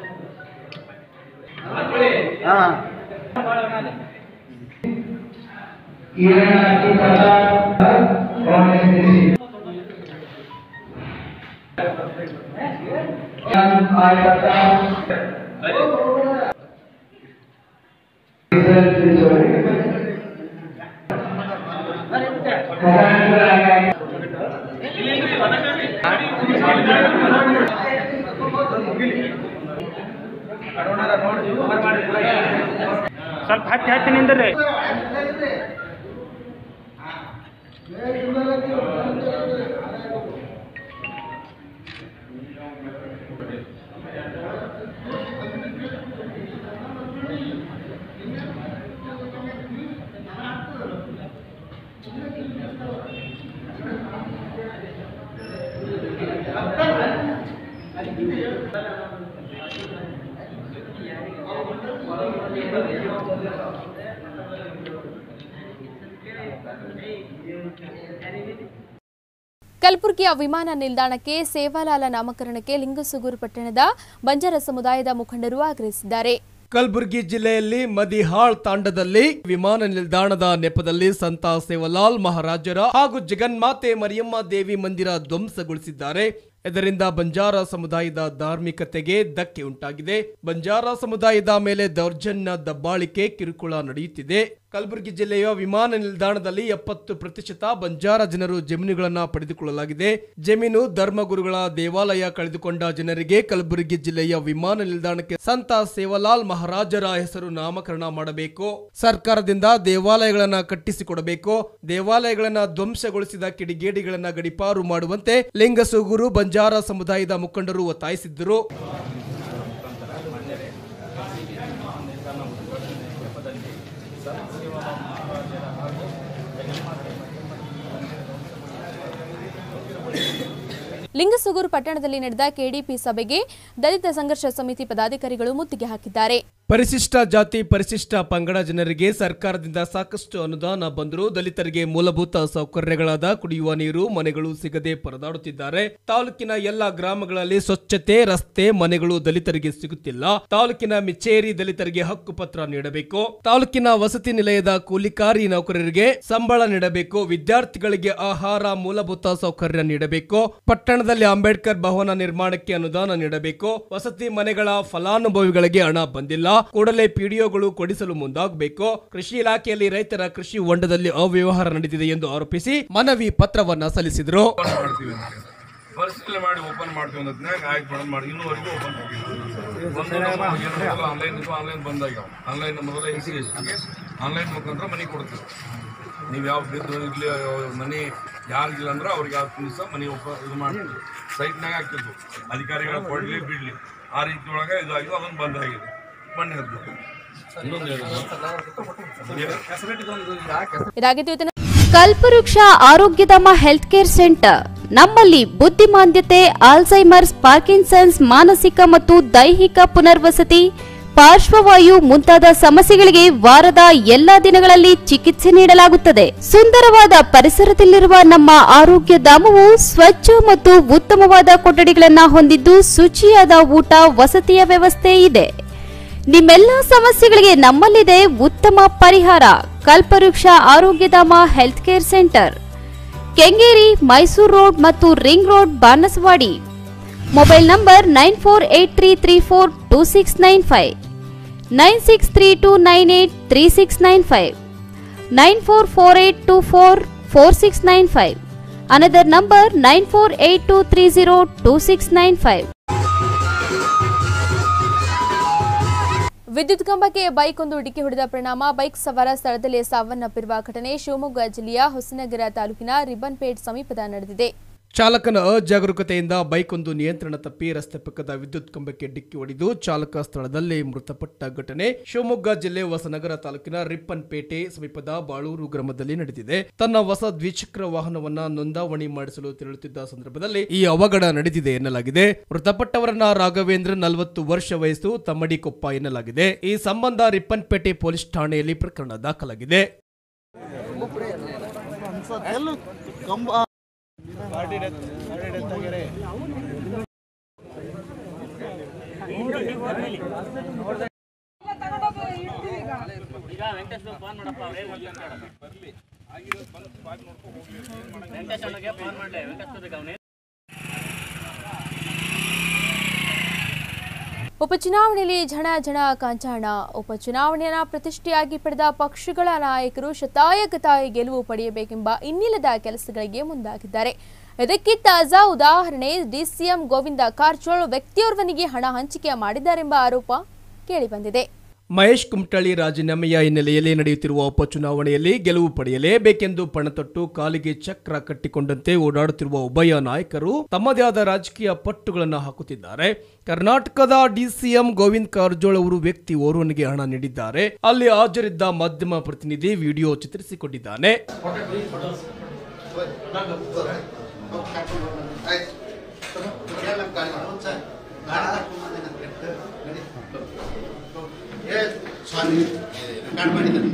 ಸ್ವಲ್ಪ ಹತ್ತಿ ಹತ್ತಿ ನಿಂದ್ರಿ ಕಲಬುರಗಿಯ ವಿಮಾನ ನಿಲ್ದಾಣಕ್ಕೆ ಸೇವಾಲಾಲ ನಾಮಕರಣಕ್ಕೆ ಲಿಂಗಸುಗೂರು ಪಟ್ಟಣದ ಬಂಜಾರ ಸಮುದಾಯದ ಮುಖಂಡರು ಆಗ್ರಹಿಸಿದ್ದಾರೆ ಕಲಬುರಗಿ ಜಿಲ್ಲೆಯಲ್ಲಿ ಮದಿಹಾಳ್ ತಾಂಡದಲ್ಲಿ ವಿಮಾನ ನಿಲ್ದಾಣದ ನೆಪದಲ್ಲಿ ಸಂತ ಸೇವಲಾಲ್ ಮಹಾರಾಜರ ಹಾಗೂ ಜಗನ್ಮಾತೆ ಮರಿಯಮ್ಮ ದೇವಿ ಮಂದಿರ ಧ್ವಂಸಗೊಳಿಸಿದ್ದಾರೆ ಇದರಿಂದ ಬಂಜಾರ ಸಮುದಾಯದ ಧಾರ್ಮಿಕತೆಗೆ ಧಕ್ಕೆ ಉಂಟಾಗಿದೆ ಬಂಜಾರ ಸಮುದಾಯದ ಮೇಲೆ ದೌರ್ಜನ್ಯ ದಬ್ಬಾಳಿಕೆ ಕಿರುಕುಳ ನಡೆಯುತ್ತಿದೆ ಕಲಬುರಗಿ ಜಿಲ್ಲೆಯ ವಿಮಾನ ನಿಲ್ದಾಣದಲ್ಲಿ ಎಪ್ಪತ್ತು ಪ್ರತಿಶತ ಬಂಜಾರ ಜನರು ಜಮೀನುಗಳನ್ನ ಪಡೆದುಕೊಳ್ಳಲಾಗಿದೆ ಜಮೀನು ಧರ್ಮಗುರುಗಳ ದೇವಾಲಯ ಕಳೆದುಕೊಂಡ ಜನರಿಗೆ ಕಲಬುರಗಿ ಜಿಲ್ಲೆಯ ವಿಮಾನ ನಿಲ್ದಾಣಕ್ಕೆ ಸಂತ ಸೇವಲಾಲ್ ಮಹಾರಾಜರ ಹೆಸರು ನಾಮಕರಣ ಮಾಡಬೇಕು ಸರ್ಕಾರದಿಂದ ದೇವಾಲಯಗಳನ್ನ ಕಟ್ಟಿಸಿಕೊಡಬೇಕು ದೇವಾಲಯಗಳನ್ನ ಧ್ವಂಸಗೊಳಿಸಿದ ಕಿಡಿಗೇಡಿಗಳನ್ನ ಗಡಿಪಾರು ಮಾಡುವಂತೆ ಲಿಂಗಸೂಗೂರು ಬಂಜಾರ ಸಮುದಾಯದ ಮುಖಂಡರು ಒತ್ತಾಯಿಸಿದ್ದರು ಲಿಂಗಸುಗೂರು ಪಟ್ಟಣದಲ್ಲಿ ನಡೆದ ಕೆಡಿಪಿ ಸಭೆಗೆ ದಲಿತ ಸಂಘರ್ಷ ಸಮಿತಿ ಪದಾಧಿಕಾರಿಗಳು ಮುತ್ತಿಗೆ ಹಾಕಿದ್ದಾರೆ ಪರಿಶಿಷ್ಟ ಜಾತಿ ಪರಿಶಿಷ್ಟ ಪಂಗಡ ಜನರಿಗೆ ಸರ್ಕಾರದಿಂದ ಸಾಕಷ್ಟು ಅನುದಾನ ಬಂದರೂ ದಲಿತರಿಗೆ ಮೂಲಭೂತ ಸೌಕರ್ಯಗಳಾದ ಕುಡಿಯುವ ನೀರು ಮನೆಗಳು ಸಿಗದೆ ಪರದಾಡುತ್ತಿದ್ದಾರೆ ತಾಲೂಕಿನ ಎಲ್ಲ ಗ್ರಾಮಗಳಲ್ಲಿ ಸ್ವಚ್ಛತೆ ರಸ್ತೆ ಮನೆಗಳು ದಲಿತರಿಗೆ ಸಿಗುತ್ತಿಲ್ಲ ತಾಲೂಕಿನ ಮಿಚ್ಚೇರಿ ದಲಿತರಿಗೆ ಹಕ್ಕು ಪತ್ರ ನೀಡಬೇಕು ತಾಲೂಕಿನ ವಸತಿ ನಿಲಯದ ಕೂಲಿಕಾರಿ ನೌಕರರಿಗೆ ಸಂಬಳ ನೀಡಬೇಕು ವಿದ್ಯಾರ್ಥಿಗಳಿಗೆ ಆಹಾರ ಮೂಲಭೂತ ಸೌಕರ್ಯ ನೀಡಬೇಕು ಪಟ್ಟಣದಲ್ಲಿ ಅಂಬೇಡ್ಕರ್ ಭವನ ನಿರ್ಮಾಣಕ್ಕೆ ಅನುದಾನ ನೀಡಬೇಕು ವಸತಿ ಮನೆಗಳ ಫಲಾನುಭವಿಗಳಿಗೆ ಹಣ ಬಂದಿಲ್ಲ ಕೂಡಲೇ ಪಿಡಿಒಗಳು ಕೊಡಿಸಲು ಮುಂದಾಗಬೇಕು ಕೃಷಿ ಇಲಾಖೆಯಲ್ಲಿ ರೈತರ ಕೃಷಿ ಹೊಂಡದಲ್ಲಿ ಅವ್ಯವಹಾರ ನಡೆದಿದೆ ಎಂದು ಆರೋಪಿಸಿ ಮನವಿ ಪತ್ರವನ್ನ ಸಲ್ಲಿಸಿದರು ಓಪನ್ ಮಾಡ್ತೀವಿ ಅಂತ ಪರಿಶೀಲನೆ ಮಾಡಿ ಓಪನ್ ಮಾಡ್ತೀವಿ ಅನ್ನೋದ್ನಾಗ ಆಯ್ತು ಮೇಡಮ್ ಮಾಡಿ ಇನ್ನೂವರೆಗೂ ಓಪನ್ ಆಗಿಲ್ಲ ಒಂದು ಆನ್ಲೈನ್ ಇದು ಆನ್ಲೈನ್ ಬಂದಾಗ್ಯಾವ ಆನ್ಲೈನ್ ಮೊದಲ ಎ ಸಿ ಆನ್ಲೈನ್ ಮುಖಾಂತರ ಮನೆ ಕೊಡ್ತೀವಿ ನೀವು ಯಾವ ಬಿದ್ದು ಇಲ್ಲಿ ಮನೆ ಯಾರಿಗಿಲ್ಲ ಅಂದ್ರೆ ಅವ್ರಿಗೆ ಯಾವ ದಿವಸ ಮನೆ ಓಪ ಇದು ಮಾಡ್ತೀವಿ ಸೈಟ್ನಾಗ ಹಾಕ್ತಿದ್ವು ಅಧಿಕಾರಿಗಳು ಕೊಡಲಿ ಬಿಡಲಿ ಆ ರೀತಿ ಒಳಗೆ ಇದು ಆಗಿದ್ದು ಅದೊಂದು ಬಂದಾಗಿದೆ ಬನ್ನಿ ಹದ್ದು ಇನ್ನೊಂದು ಹೇಳಿ ಇದಾಗಿತ್ತು ಇವತ್ತಿನ ಕಲ್ಪವೃಕ್ಷ ಆರೋಗ್ಯಧಾಮ ಹೆಲ್ತ್ ಕೇರ್ ಸೆಂಟರ್ ನಮ್ಮಲ್ಲಿ ಬುದ್ಧಿಮಾಂದ್ಯತೆ ಆಲ್ಝೈಮರ್ಸ್ ಪಾರ್ಕಿನ್ಸನ್ಸ್ ಮಾನಸಿಕ ಮತ್ತು ದೈಹಿಕ ಪುನರ್ವಸತಿ ಪಾರ್ಶ್ವವಾಯು ಮುಂತಾದ ಸಮಸ್ಯೆಗಳಿಗೆ ವಾರದ ಎಲ್ಲಾ ದಿನಗಳಲ್ಲಿ ಚಿಕಿತ್ಸೆ ನೀಡಲಾಗುತ್ತದೆ ಸುಂದರವಾದ ಪರಿಸರದಲ್ಲಿರುವ ನಮ್ಮ ಆರೋಗ್ಯ ಧಾಮವು ಸ್ವಚ್ಛ ಮತ್ತು ಉತ್ತಮವಾದ ಕೊಠಡಿಗಳನ್ನು ಹೊಂದಿದ್ದು ಶುಚಿಯಾದ ಊಟ ವಸತಿಯ ವ್ಯವಸ್ಥೆ ಇದೆ ನಿಮ್ಮೆಲ್ಲ ಸಮಸ್ಯೆಗಳಿಗೆ ನಮ್ಮಲ್ಲಿದೆ ಉತ್ತಮ ಪರಿಹಾರ Kalpavriksha Arogyadhama health care centre Kengeri Mysuru road ಮತ್ತು ring road Banaswadi mobile number nine four eight three three four two six nine five nine six three two nine eight three six nine five nine four four eight two four four six nine five another number nine four eight two three zero two six nine five ವಿದ್ಯುತ್ ಕಂಬಕ್ಕೆ bike ಒಂದು ಡಿಕ್ಕಿ ಹೊಡೆದ ಪರಿಣಾಮ bike ಸವಾರ ಸ್ಥಳದಲ್ಲೇ ಸಾವನ್ನಪ್ಪಿರುವ ಘಟನೆ ಶಿವಮೊಗ್ಗ ಜಿಲ್ಲೆಯ ಹೊಸನಗರ ತಾಲೂಕಿನ ರಿಬ್ಬನ್ಪೇಟ್ ಸಮೀಪದ ನಡೆದಿದೆ ಚಾಲಕನ ಅಜಾಗರೂಕತೆಯಿಂದ ಬೈಕ್ ಒಂದು ನಿಯಂತ್ರಣ ತಪ್ಪಿ ರಸ್ತೆ ಪಕ್ಕದ ವಿದ್ಯುತ್ ಕಂಬಕ್ಕೆ ಡಿಕ್ಕಿ ಹೊಡೆದು ಚಾಲಕ ಸ್ಥಳದಲ್ಲೇ ಮೃತಪಟ್ಟ ಘಟನೆ ಶಿವಮೊಗ್ಗ ಜಿಲ್ಲೆ ಹೊಸನಗರ ತಾಲೂಕಿನ ರಿಪ್ಪನ್ಪೇಟೆ ಸಮೀಪದ ಬಾಳೂರು ಗ್ರಾಮದಲ್ಲಿ ನಡೆದಿದೆ ತನ್ನ ಹೊಸ ದ್ವಿಚಕ್ರ ವಾಹನವನ್ನ ನೋಂದಾವಣಿ ಮಾಡಿಸಲು ತೆರಳುತ್ತಿದ್ದ ಸಂದರ್ಭದಲ್ಲಿ ಈ ಅವಘಡ ನಡೆದಿದೆ ಎನ್ನಲಾಗಿದೆ ಮೃತಪಟ್ಟವರನ್ನ ರಾಘವೇಂದ್ರ ನಲವತ್ತು ವರ್ಷ ವಯಸ್ಸು ತಮ್ಮಡಿಕೊಪ್ಪ ಎನ್ನಲಾಗಿದೆ ಈ ಸಂಬಂಧ ರಿಪ್ಪನ್ಪೇಟೆ ಪೊಲೀಸ್ ಠಾಣೆಯಲ್ಲಿ ಪ್ರಕರಣ ದಾಖಲಾಗಿದೆ ಉಪಚುನಾವಣೆಯಲ್ಲಿ ಝಣ ಝಣ ಕಾಂಚಾಣ ಉಪಚುನಾವಣೆಯನ್ನ ಪ್ರತಿಷ್ಠೆಯಾಗಿ ಪಡೆದ ಪಕ್ಷಗಳ ನಾಯಕರು ಶತಾಯಗತಾಯ ಗೆಲುವು ಪಡೆಯಬೇಕೆಂಬ ಇನ್ನಿಲ್ಲದ ಕೆಲಸಗಳಿಗೆ ಮುಂದಾಗಿದ್ದಾರೆ ಇದಕ್ಕೆ ತಾಜಾ ಉದಾಹರಣೆ ಡಿಸಿಎಂ ಗೋವಿಂದ ಕಾರಜೋಳ ವ್ಯಕ್ತಿಯೋರ್ವನಿಗೆ ಹಣ ಹಂಚಿಕೆ ಮಾಡಿದ್ದಾರೆಂಬ ಆರೋಪ ಕೇಳಿಬಂದಿದೆ ಮಹೇಶ್ ಕುಮಟಳ್ಳಿ ರಾಜೀನಾಮೆಯ ಹಿನ್ನೆಲೆಯಲ್ಲಿ ನಡೆಯುತ್ತಿರುವ ಉಪಚುನಾವಣೆಯಲ್ಲಿ ಗೆಲುವು ಪಡೆಯಲೇಬೇಕೆಂದು ಪಣತೊಟ್ಟು ಕಾಲಿಗೆ ಚಕ್ರ ಕಟ್ಟಿಕೊಂಡಂತೆ ಓಡಾಡುತ್ತಿರುವ ಉಭಯ ನಾಯಕರು ತಮ್ಮದೇ ಆದ ರಾಜಕೀಯ ಪಟ್ಟುಗಳನ್ನು ಹಾಕುತ್ತಿದ್ದಾರೆ ಕರ್ನಾಟಕದ ಡಿಸಿಎಂ ಗೋವಿಂದ್ ಕಾರಜೋಳ ಅವರು ವ್ಯಕ್ತಿ ಓರ್ವನಿಗೆ ಹಣ ನೀಡಿದ್ದಾರೆ ಅಲ್ಲಿ ಹಾಜರಿದ್ದ ಮಾಧ್ಯಮ ಪ್ರತಿನಿಧಿ ವಿಡಿಯೋ ಚಿತ್ರಿಸಿಕೊಂಡಿದ್ದಾನೆ ಏ ಸ್ವಾಮಿ ರೆಕಾರ್ಡ್ ಮಾಡಿದ್ದೀನಿ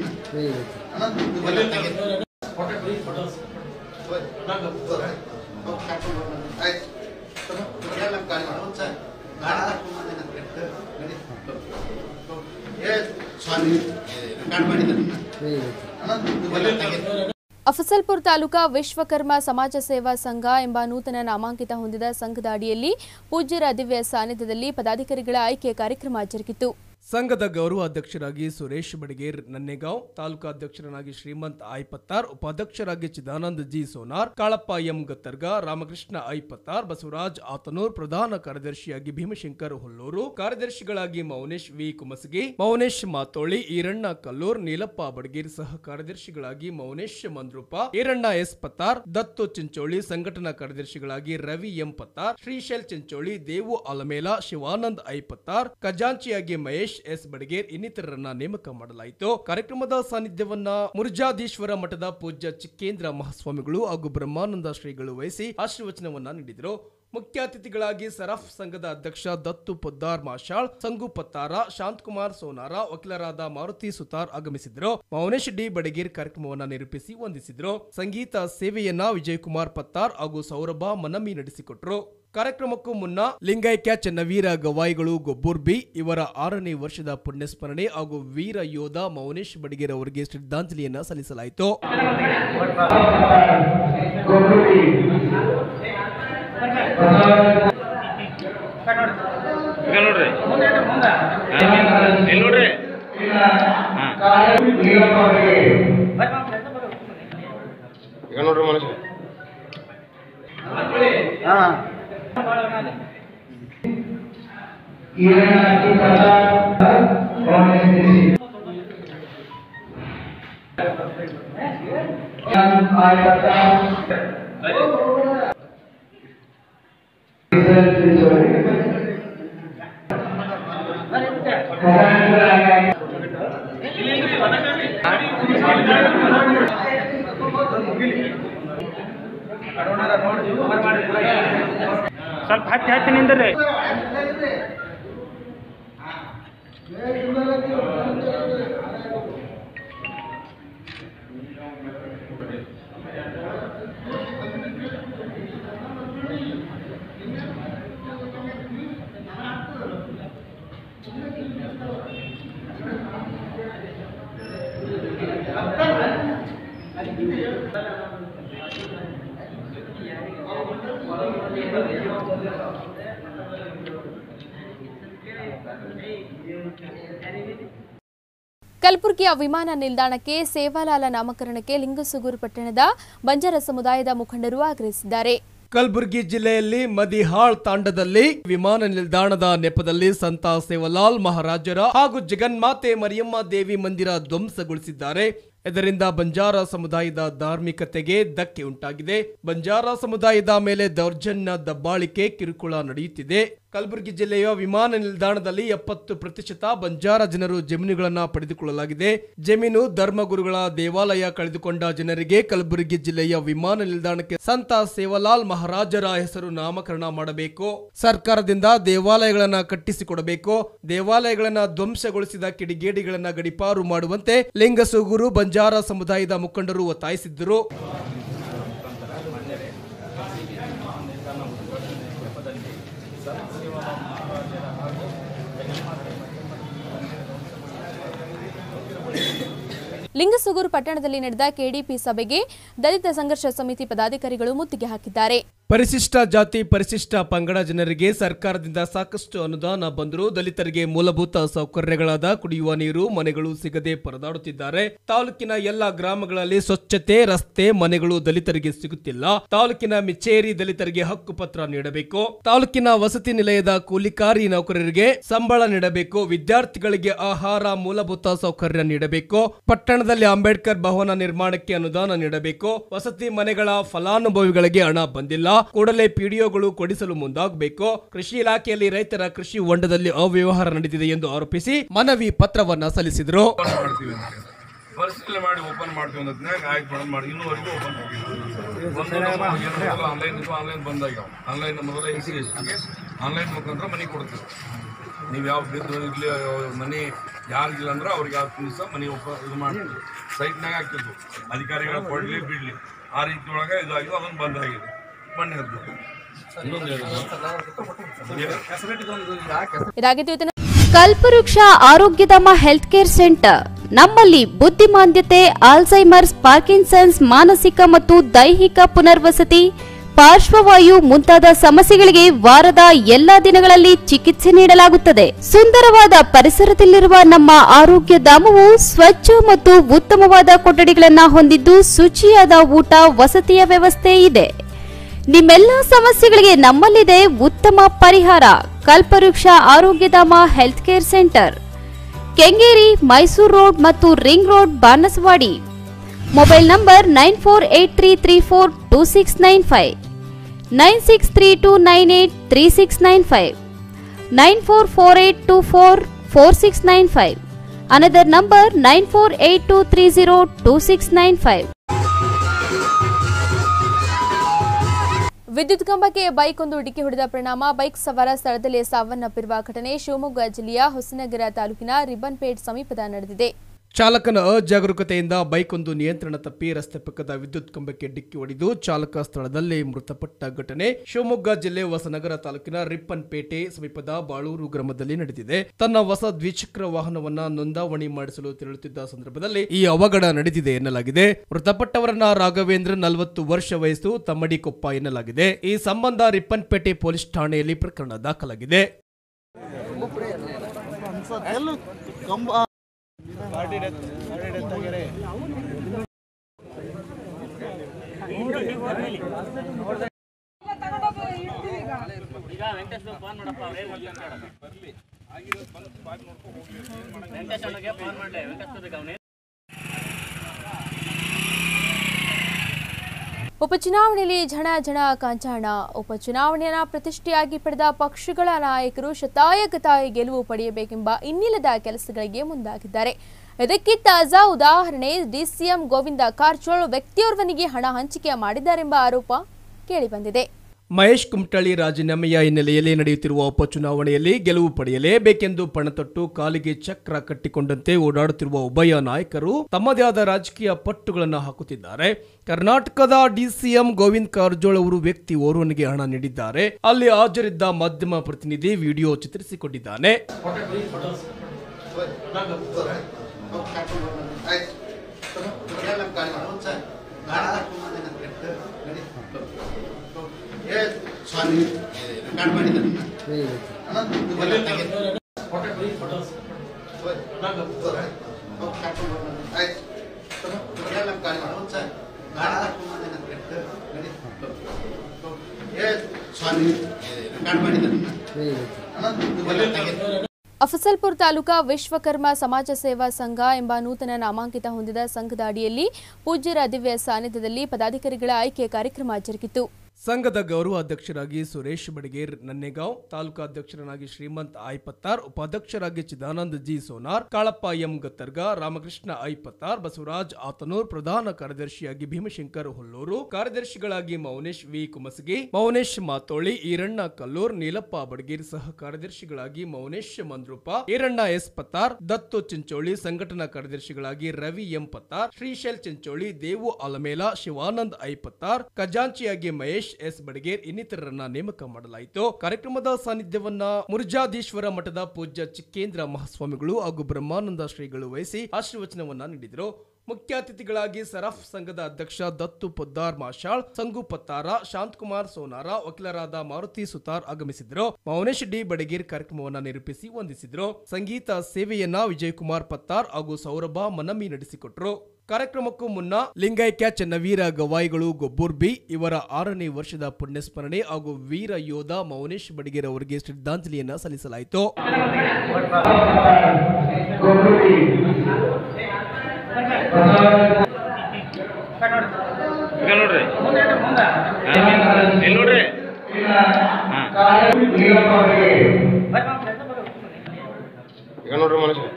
ಸ್ವಾಮಿ ರೆಕಾರ್ಡ್ ಮಾಡಿದ್ದಾರೆ ಎಲ್ಲ ತೆಗೆದು ಅಫಸಲ್ಪುರ್ ತಾಲೂಕಾ ವಿಶ್ವಕರ್ಮ ಸಮಾಜ ಸೇವಾ ಸಂಘ ಎಂಬ ನೂತನ ನಾಮಾಂಕಿತ ಹೊಂದಿದ ಸಂಘದ ಅಡಿಯಲ್ಲಿ ಪೂಜ್ಯರ ದಿವ್ಯ ಸಾನ್ನಿಧ್ಯದಲ್ಲಿ ಪದಾಧಿಕಾರಿಗಳ ಆಯ್ಕೆ ಕಾರ್ಯಕ್ರಮ ಜರುಗಿತು ಸಂಘದ ಗೌರವಾಧ್ಯಕ್ಷರಾಗಿ ಸುರೇಶ್ ಬಡಿಗೇರ್ ನನ್ನೆಗಾಂವ್ ತಾಲೂಕಾಧ್ಯಕ್ಷರನಾಗಿ ಶ್ರೀಮಂತ್ ಐಪತ್ತಾರ್ ಉಪಾಧ್ಯಕ್ಷರಾಗಿ ಚಿದಾನಂದ್ ಜಿ ಸೋನಾರ್ ಕಾಳಪ್ಪ ಎಂ ಗತ್ತರ್ಗ ರಾಮಕೃಷ್ಣ ಐಪತ್ತಾರ್ ಬಸವರಾಜ್ ಆತನೂರ್ ಪ್ರಧಾನ ಕಾರ್ಯದರ್ಶಿಯಾಗಿ ಭೀಮಶಂಕರ್ ಹುಲ್ಲೂರು ಕಾರ್ಯದರ್ಶಿಗಳಾಗಿ ಮೌನೇಶ್ ವಿ ಕುಮಸಗಿ ಮೌನೇಶ್ ಮಾತೋಳಿ ಈರಣ್ಣ ಕಲ್ಲೂರ್ ನೀಲಪ್ಪ ಬಡಗೇರ್ ಸಹ ಕಾರ್ಯದರ್ಶಿಗಳಾಗಿ ಮೌನೇಶ್ ಮಂದ್ರೂಪ ಈರಣ್ಣ ಎಸ್ ಪತ್ತಾರ್ ದತ್ತು ಚಿಂಚೋಳಿ ಸಂಘಟನಾ ಕಾರ್ಯದರ್ಶಿಗಳಾಗಿ ರವಿ ಎಂ ಪತ್ತಾರ್ ಶ್ರೀಶೈಲ್ ಚಿಂಚೋಳಿ ದೇವು ಅಲಮೇಲ ಶಿವಾನಂದ್ ಐ ಪತ್ತಾರ್ ಖಜಾಂಚಿಯಾಗಿ ಮಹೇಶ್ ಎಸ್ ಬಡಗೇರ್ ಇನ್ನಿತರರನ್ನ ನೇಮಕ ಮಾಡಲಾಯಿತು ಕಾರ್ಯಕ್ರಮದ ಸಾನ್ನಿಧ್ಯವನ್ನ ಮುರ್ಜಾದೀಶ್ವರ ಮಠದ ಪೂಜ್ಯ ಚಿಕ್ಕೇಂದ್ರ ಮಹಾಸ್ವಾಮಿಗಳು ಹಾಗೂ ಬ್ರಹ್ಮಾನಂದ ಶ್ರೀಗಳು ವಹಿಸಿ ಆಶೀರ್ವಚನವನ್ನ ನೀಡಿದರು ಮುಖ್ಯ ಅತಿಥಿಗಳಾಗಿ ಸರಫ್ ಸಂಘದ ಅಧ್ಯಕ್ಷ ದತ್ತು ಪೊದ್ದಾರ್ ಮಾಶಾಳ್ ಸಂಗು ಪತ್ತಾರ ಶಾಂತಕುಮಾರ್ ಸೋನಾರ ವಕೀಲರಾದ ಮಾರುತಿ ಸುತಾರ್ ಆಗಮಿಸಿದ್ರು ಮೌನೇಶ್ ಡಿ ಬಡಗೇರ್ ಕಾರ್ಯಕ್ರಮವನ್ನ ನಿರೂಪಿಸಿ ವಂದಿಸಿದ್ರು ಸಂಗೀತ ಸೇವೆಯನ್ನ ವಿಜಯಕುಮಾರ್ ಪತ್ತಾರ್ ಹಾಗೂ ಸೌರಭ ಮನಮಿ ನಡೆಸಿಕೊಟ್ರು ಕಾರ್ಯಕ್ರಮಕ್ಕೂ ಮುನ್ನ ಲಿಂಗೈಕ್ಯ ಚನ್ನವೀರ ಗವಾಯಿಗಳು ಗೊಬ್ಬೂರ್ ಬಿ ಇವರ ಆರನೇ ವರ್ಷದ ಪುಣ್ಯಸ್ಮರಣೆ ಹಾಗೂ ವೀರ ಯೋಧ ಮೌನೇಶ್ ಬಡಿಗೇರ್ ಅವರಿಗೆ ಶ್ರದ್ಧಾಂಜಲಿಯನ್ನ ಸಲ್ಲಿಸಲಾಯಿತು ಈಗ ನೋಡ್ರಿ ಇಲ್ಲಿ ನೋಡ್ರಿ ಈಗ ನೋಡ್ರಿ ಮನುಷ್ಯ ಸ್ವಲ್ಪ ಹತ್ತಿ ಹತ್ತಿ ನಿಂದ್ರಿ ಕಲಬುರಗಿಯ ವಿಮಾನ ನಿಲ್ದಾಣಕ್ಕೆ ಸೇವಾಲಾಲ ನಾಮಕರಣಕ್ಕೆ ಲಿಂಗಸುಗೂರು ಪಟ್ಟಣದ ಬಂಜಾರ ಸಮುದಾಯದ ಮುಖಂಡರು ಆಗ್ರಹಿಸಿದ್ದಾರೆ ಕಲಬುರಗಿ ಜಿಲ್ಲೆಯಲ್ಲಿ ಮದಿಹಾಳ್ ತಾಂಡದಲ್ಲಿ ವಿಮಾನ ನಿಲ್ದಾಣದ ನೆಪದಲ್ಲಿ ಸಂತ ಸೇವಲಾಲ್ ಮಹಾರಾಜರ ಹಾಗೂ ಜಗನ್ಮಾತೆ ಮರಿಯಮ್ಮ ದೇವಿ ಮಂದಿರ ಧ್ವಂಸಗೊಳಿಸಿದ್ದಾರೆ ಇದರಿಂದ ಬಂಜಾರ ಸಮುದಾಯದ ಧಾರ್ಮಿಕತೆಗೆ ಧಕ್ಕೆ ಉಂಟಾಗಿದೆ ಬಂಜಾರ ಸಮುದಾಯದ ಮೇಲೆ ದೌರ್ಜನ್ಯ ದಬ್ಬಾಳಿಕೆ ಕಿರುಕುಳ ನಡೆಯುತ್ತಿದೆ ಕಲಬುರಗಿ ಜಿಲ್ಲೆಯ ವಿಮಾನ ನಿಲ್ದಾಣದಲ್ಲಿ ಎಪ್ಪತ್ತು ಪ್ರತಿಶತ ಬಂಜಾರ ಜನರು ಜಮೀನುಗಳನ್ನ ಪಡೆದುಕೊಳ್ಳಲಾಗಿದೆ ಜಮೀನು ಧರ್ಮಗುರುಗಳ ದೇವಾಲಯ ಕಳೆದುಕೊಂಡ ಜನರಿಗೆ ಕಲಬುರಗಿ ಜಿಲ್ಲೆಯ ವಿಮಾನ ನಿಲ್ದಾಣಕ್ಕೆ ಸಂತ ಸೇವಲಾಲ್ ಮಹಾರಾಜರ ಹೆಸರು ನಾಮಕರಣ ಮಾಡಬೇಕು ಸರ್ಕಾರದಿಂದ ದೇವಾಲಯಗಳನ್ನ ಕಟ್ಟಿಸಿಕೊಡಬೇಕು ದೇವಾಲಯಗಳನ್ನ ಧ್ವಂಸಗೊಳಿಸಿದ ಕಿಡಿಗೇಡಿಗಳನ್ನ ಗಡಿಪಾರು ಮಾಡುವಂತೆ ಲಿಂಗಸೂಗೂರು ಬಂಜಾರ ಸಮುದಾಯದ ಮುಖಂಡರು ಒತ್ತಾಯಿಸಿದ್ದರು ಲಿಂಗಸುಗೂರು ಪಟ್ಟಣದಲ್ಲಿ ನಡೆದ ಕೆಡಿಪಿ ಸಭೆಗೆ ದಲಿತ ಸಂಘರ್ಷ ಸಮಿತಿ ಪದಾಧಿಕಾರಿಗಳು ಮುತ್ತಿಗೆ ಹಾಕಿದ್ದಾರೆ ಪರಿಶಿಷ್ಟ ಜಾತಿ ಪರಿಶಿಷ್ಟ ಪಂಗಡ ಜನರಿಗೆ ಸರ್ಕಾರದಿಂದ ಸಾಕಷ್ಟು ಅನುದಾನ ಬಂದರೂ ದಲಿತರಿಗೆ ಮೂಲಭೂತ ಸೌಕರ್ಯಗಳಾದ ಕುಡಿಯುವ ನೀರು ಮನೆಗಳು ಸಿಗದೆ ಪರದಾಡುತ್ತಿದ್ದಾರೆ ತಾಲೂಕಿನ ಎಲ್ಲ ಗ್ರಾಮಗಳಲ್ಲಿ ಸ್ವಚ್ಛತೆ ರಸ್ತೆ ಮನೆಗಳು ದಲಿತರಿಗೆ ಸಿಗುತ್ತಿಲ್ಲ ತಾಲೂಕಿನ ಮಿಚ್ಚೇರಿ ದಲಿತರಿಗೆ ಹಕ್ಕು ಪತ್ರ ನೀಡಬೇಕು ತಾಲೂಕಿನ ವಸತಿ ನಿಲಯದ ಕೂಲಿಕಾರಿ ನೌಕರರಿಗೆ ಸಂಬಳ ನೀಡಬೇಕು ವಿದ್ಯಾರ್ಥಿಗಳಿಗೆ ಆಹಾರ ಮೂಲಭೂತ ಸೌಕರ್ಯ ನೀಡಬೇಕು ಪಟ್ಟಣದಲ್ಲಿ ಅಂಬೇಡ್ಕರ್ ಭವನ ನಿರ್ಮಾಣಕ್ಕೆ ಅನುದಾನ ನೀಡಬೇಕು ವಸತಿ ಮನೆಗಳ ಫಲಾನುಭವಿಗಳಿಗೆ ಹಣ ಬಂದಿಲ್ಲ ಕೂಡಲೇ ಪಿಡಿಒಗಳು ಕೊಡಿಸಲು ಮುಂದಾಗಬೇಕು ಕೃಷಿ ಇಲಾಖೆಯಲ್ಲಿ ರೈತರ ಕೃಷಿ ಹೊಂಡದಲ್ಲಿ ಅವ್ಯವಹಾರ ನಡೆದಿದೆ ಎಂದು ಆರೋಪಿಸಿ ಮನವಿ ಪತ್ರವನ್ನ ಸಲ್ಲಿಸಿದರು ಓಪನ್ ಮಾಡ್ತೀವಿ ಅಂತ ಪರಿಶೀಲನೆ ಮಾಡಿ ಓಪನ್ ಮಾಡ್ತೀವಿ ಅನ್ನೋದ್ನಾಗ ಆಯ್ತು ಮೇಡಮ್ ಮಾಡಿ ಇನ್ನೂವರೆಗೂ ಓಪನ್ ಆಗಿಲ್ಲ ಒಂದು ಆನ್ಲೈನ್ ಇದು ಆನ್ಲೈನ್ ಬಂದಾಗ್ಯಾವ ಆನ್ಲೈನ್ ಮೊದಲ ಎ ಸಿ ಆನ್ಲೈನ್ ಮುಖಾಂತರ ಮನೆ ಕೊಡ್ತೀವಿ ನೀವು ಯಾವ ಬಿದ್ದು ಇರಲಿ ಮನೆ ಯಾರಿಗಿಲ್ಲ ಅಂದ್ರೆ ಅವ್ರಿಗೆ ಯಾವ ದಿವಸ ಮನೆ ಓಪನ್ ಇದು ಮಾಡ್ತೀವಿ ಸೈಟ್ನಾಗ ಹಾಕ್ತಿದ್ವು ಅಧಿಕಾರಿಗಳು ಕೊಡಲಿ ಬಿಡಲಿ ಆ ರೀತಿ ಒಳಗೆ ಇದಾಗಿದೆ ಅದೊಂದು ಬಂದಾಗಿದೆ ಬನ್ನಿ ಹದ್ದು ಇನ್ನೊಂದು ಹೇಳಿದ್ರು ಇದಾಗಿತ್ತು ಇವತ್ತಿನ ಕಲ್ಪವೃಕ್ಷ ಆರೋಗ್ಯಧಾಮ ಹೆಲ್ತ್ ಕೇರ್ ಸೆಂಟರ್ ನಮ್ಮಲ್ಲಿ ಬುದ್ಧಿಮಾಂದ್ಯತೆ ಆಲ್ಝೈಮರ್ಸ್ ಪಾರ್ಕಿನ್ಸನ್ಸ್ ಮಾನಸಿಕ ಮತ್ತು ದೈಹಿಕ ಪುನರ್ವಸತಿ ಪಾರ್ಶ್ವವಾಯು ಮುಂತಾದ ಸಮಸ್ಯೆಗಳಿಗೆ ವಾರದ ಎಲ್ಲಾ ದಿನಗಳಲ್ಲಿ ಚಿಕಿತ್ಸೆ ನೀಡಲಾಗುತ್ತದೆ ಸುಂದರವಾದ ಪರಿಸರದಲ್ಲಿರುವ ನಮ್ಮ ಆರೋಗ್ಯ ಧಾಮವು ಸ್ವಚ್ಛ ಮತ್ತು ಉತ್ತಮವಾದ ಕೊಠಡಿಗಳನ್ನು ಹೊಂದಿದ್ದು ಶುಚಿಯಾದ ಊಟ ವಸತಿಯ ವ್ಯವಸ್ಥೆ ಇದೆ ನಿಮ್ಮೆಲ್ಲ ಸಮಸ್ಯೆಗಳಿಗೆ ನಮ್ಮಲ್ಲಿದೆ ಉತ್ತಮ ಪರಿಹಾರ Kalpavriksha Arogyadhama health care centre Kengeri Mysuru road ಮತ್ತು ring road Banaswadi mobile number nine four eight three three four two six nine five nine six three two nine eight three six nine five nine four four eight two four four six nine five another number nine four eight two three zero two six nine five ವಿದ್ಯುತ್ ಕಂಬಕ್ಕೆ bike ಒಂದು ಡಿಕ್ಕಿ ಹೊಡೆದ ಪರಿಣಾಮ bike ಸವಾರ ಸ್ಥಳದಲ್ಲೇ ಸಾವನ್ನಪ್ಪಿರುವ ಘಟನೆ ಶಿವಮೊಗ್ಗ ಜಿಲ್ಲೆಯ ಹೊಸನಗರ ತಾಲೂಕಿನ ರಿಬ್ಬನ್ಪೇಟ್ ಸಮೀಪದ ನಡೆದಿದೆ ಚಾಲಕನ ಅಜಾಗರೂಕತೆಯಿಂದ ಬೈಕ್ ಒಂದು ನಿಯಂತ್ರಣ ತಪ್ಪಿ ರಸ್ತೆ ಪಕ್ಕದ ವಿದ್ಯುತ್ ಕಂಬಕ್ಕೆ ಡಿಕ್ಕಿ ಹೊಡೆದು ಚಾಲಕ ಸ್ಥಳದಲ್ಲೇ ಮೃತಪಟ್ಟ ಘಟನೆ ಶಿವಮೊಗ್ಗ ಜಿಲ್ಲೆ ಹೊಸನಗರ ತಾಲೂಕಿನ ರಿಪ್ಪನ್ಪೇಟೆ ಸಮೀಪದ ಬಾಳೂರು ಗ್ರಾಮದಲ್ಲಿ ನಡೆದಿದೆ ತನ್ನ ಹೊಸ ದ್ವಿಚಕ್ರ ವಾಹನವನ್ನ ನೋಂದಾವಣಿ ಮಾಡಿಸಲು ತೆರಳುತ್ತಿದ್ದ ಸಂದರ್ಭದಲ್ಲಿ ಈ ಅವಘಡ ನಡೆದಿದೆ ಎನ್ನಲಾಗಿದೆ ಮೃತಪಟ್ಟವರನ್ನ ರಾಘವೇಂದ್ರ ನಲವತ್ತು ವರ್ಷ ವಯಸ್ಸು ತಮ್ಮಡಿಕೊಪ್ಪ ಎನ್ನಲಾಗಿದೆ ಈ ಸಂಬಂಧ ರಿಪ್ಪನ್ಪೇಟೆ ಪೊಲೀಸ್ ಠಾಣೆಯಲ್ಲಿ ಪ್ರಕರಣ ದಾಖಲಾಗಿದೆ ಉಪಚುನಾವಣೆಯಲ್ಲಿ ಝಣ ಝಣ ಕಾಂಚಾಣ ಉಪಚುನಾವಣೆಯನ್ನ ಪ್ರತಿಷ್ಠೆಯಾಗಿ ಪಡೆದ ಪಕ್ಷಗಳ ನಾಯಕರು ಶತಾಯಗತಾಯ ಗೆಲುವು ಪಡೆಯಬೇಕೆಂಬ ಇನ್ನಿಲ್ಲದ ಕೆಲಸಗಳಿಗೆ ಮುಂದಾಗಿದ್ದಾರೆ ಇದಕ್ಕೆ ತಾಜಾ ಉದಾಹರಣೆ ಡಿಸಿಎಂ ಗೋವಿಂದ ಕಾರಜೋಳ ವ್ಯಕ್ತಿಯೋರ್ವನಿಗೆ ಹಣ ಹಂಚಿಕೆ ಮಾಡಿದ್ದಾರೆಂಬ ಆರೋಪ ಕೇಳಿಬಂದಿದೆ ಮಹೇಶ್ ಕುಮಟಳ್ಳಿ ರಾಜೀನಾಮೆಯ ಹಿನ್ನೆಲೆಯಲ್ಲಿ ನಡೆಯುತ್ತಿರುವ ಉಪಚುನಾವಣೆಯಲ್ಲಿ ಗೆಲುವು ಪಡೆಯಲೇಬೇಕೆಂದು ಪಣತೊಟ್ಟು ಕಾಲಿಗೆ ಚಕ್ರ ಕಟ್ಟಿಕೊಂಡಂತೆ ಓಡಾಡುತ್ತಿರುವ ಉಭಯ ನಾಯಕರು ತಮ್ಮದೇ ಆದ ರಾಜಕೀಯ ಪಟ್ಟುಗಳನ್ನು ಹಾಕುತ್ತಿದ್ದಾರೆ ಕರ್ನಾಟಕದ ಡಿಸಿಎಂ ಗೋವಿಂದ್ ಕಾರಜೋಳ ಅವರು ವ್ಯಕ್ತಿ ಓರ್ವನಿಗೆ ಹಣ ನೀಡಿದ್ದಾರೆ ಅಲ್ಲಿ ಹಾಜರಿದ್ದ ಮಾಧ್ಯಮ ಪ್ರತಿನಿಧಿ ವಿಡಿಯೋ ಚಿತ್ರಿಸಿಕೊಂಡಿದ್ದಾನೆ ಸ್ವಾಮಿ ರೆಕಾರ್ಡ್ ಮಾಡಿದ್ದಾರೆ ಇವೆಲ್ಲ ತೆಗೆದು ಆಯ್ತು ಇವೆಲ್ಲ ಗಾಡಿ ಮಾಡೋದು ಸರ್ ಗಾಡಿ ಕರ್ಕೊಂಡು ಬಂದೇನಂತೆ. ನಡಿ. ಏ, ಸ್ವಾಮಿ ರೆಕಾರ್ಡ್ ಮಾಡಿದ್ದಾರೆ ಇವೆಲ್ಲ ತೆಗೆದು ಅಫಸಲ್ಪುರ್ ತಾಲೂಕಾ ವಿಶ್ವಕರ್ಮ ಸಮಾಜ ಸೇವಾ ಸಂಘ ಎಂಬ ನೂತನ ನಾಮಾಂಕಿತ ಹೊಂದಿದ ಸಂಘದ ಅಡಿಯಲ್ಲಿ ಪೂಜ್ಯರ ದಿವ್ಯ ಸಾನ್ನಿಧ್ಯದಲ್ಲಿ ಪದಾಧಿಕಾರಿಗಳ ಆಯ್ಕೆ ಕಾರ್ಯಕ್ರಮ ಜರುಗಿತು ಸಂಘದ ಗೌರವಾಧ್ಯಕ್ಷರಾಗಿ ಸುರೇಶ್ ಬಡಗೇರ್ ನನ್ನೆಗಾಂವ್ ತಾಲೂಕಾಧ್ಯಕ್ಷರನಾಗಿ ಶ್ರೀಮಂತ್ ಐಪತ್ತಾರ್ ಉಪಾಧ್ಯಕ್ಷರಾಗಿ ಚಿದಾನಂದ್ ಜಿ ಸೋನಾರ್ ಕಾಳಪ್ಪ ಎಂ ಗತ್ತರ್ಗ ರಾಮಕೃಷ್ಣ ಐಪತ್ತಾರ್ ಬಸವರಾಜ್ ಆತನೂರ್ ಪ್ರಧಾನ ಕಾರ್ಯದರ್ಶಿಯಾಗಿ ಭೀಮಶಂಕರ್ ಹುಲ್ಲೂರು ಕಾರ್ಯದರ್ಶಿಗಳಾಗಿ ಮೌನೇಶ್ ವಿ ಕುಮಸಗಿ ಮೌನೇಶ್ ಮಾತೋಳಿ ಈರಣ್ಣ ಕಲ್ಲೂರ್ ನೀಲಪ್ಪ ಬಡಗೇರ್ ಸಹ ಕಾರ್ಯದರ್ಶಿಗಳಾಗಿ ಮೌನೇಶ್ ಮಂದ್ರೂಪ ಈರಣ್ಣ ಎಸ್ ಪತ್ತಾರ್ ದತ್ತು ಚಿಂಚೋಳಿ ಸಂಘಟನಾ ಕಾರ್ಯದರ್ಶಿಗಳಾಗಿ ರವಿ ಎಂ ಪತ್ತಾರ್ ಶ್ರೀಶೈಲ್ ಚಿಂಚೋಳಿ ದೇವು ಅಲಮೇಲ ಶಿವಾನಂದ್ ಐ ಪತ್ತಾರ್ ಖಜಾಂಚಿಯಾಗಿ ಮಹೇಶ್ ಎಸ್ ಬಡಗೇರ್ ಇನ್ನಿತರರನ್ನ ನೇಮಕ ಮಾಡಲಾಯಿತು ಕಾರ್ಯಕ್ರಮದ ಸಾನ್ನಿಧ್ಯವನ್ನ ಮುರ್ಜಾದೀಶ್ವರ ಮಠದ ಪೂಜ್ಯ ಚಿಕ್ಕೇಂದ್ರ ಮಹಾಸ್ವಾಮಿಗಳು ಹಾಗೂ ಬ್ರಹ್ಮಾನಂದ ಶ್ರೀಗಳು ವಹಿಸಿ ಆಶೀರ್ವಚನವನ್ನ ನೀಡಿದರು ಮುಖ್ಯ ಅತಿಥಿಗಳಾಗಿ ಸರಫ್ ಸಂಘದ ಅಧ್ಯಕ್ಷ ದತ್ತು ಪೊದ್ದಾರ್ ಮಾಶಾಳ್ ಸಂಗು ಪತ್ತಾರ ಶಾಂತಕುಮಾರ್ ಸೋನಾರ ವಕೀಲರಾದ ಮಾರುತಿ ಸುತಾರ್ ಆಗಮಿಸಿದ್ರು ಮೌನೇಶ್ ಡಿ ಬಡಗೇರ್ ಕಾರ್ಯಕ್ರಮವನ್ನ ನಿರೂಪಿಸಿ ವಂದಿಸಿದ್ರು ಸಂಗೀತ ಸೇವೆಯನ್ನ ವಿಜಯ್ ಕುಮಾರ್ ಪತ್ತಾರ್ ಹಾಗೂ ಸೌರಭ ಮನಮಿ ನಡೆಸಿಕೊಟ್ರು ಕಾರ್ಯಕ್ರಮಕ್ಕೂ ಮುನ್ನ ಲಿಂಗೈಕ್ಯ ಚನ್ನವೀರ ಗವಾಯಿಗಳು ಗೊಬ್ಬೂರ್ ಬಿ ಇವರ ಆರನೇ ವರ್ಷದ ಪುಣ್ಯಸ್ಮರಣೆ ಹಾಗೂ ವೀರ ಯೋಧ ಮೌನೇಶ್ ಬಡಗೇರ್ ಅವರಿಗೆ ಶ್ರದ್ಧಾಂಜಲಿಯನ್ನ ಸಲ್ಲಿಸಲಾಯಿತು ಈಗ ನೋಡ್ರಿ ಎಲ್ಲಿ ನೋಡ್ರಿ ಈಗ ನೋಡ್ರಿ ಮನುಷ್ಯ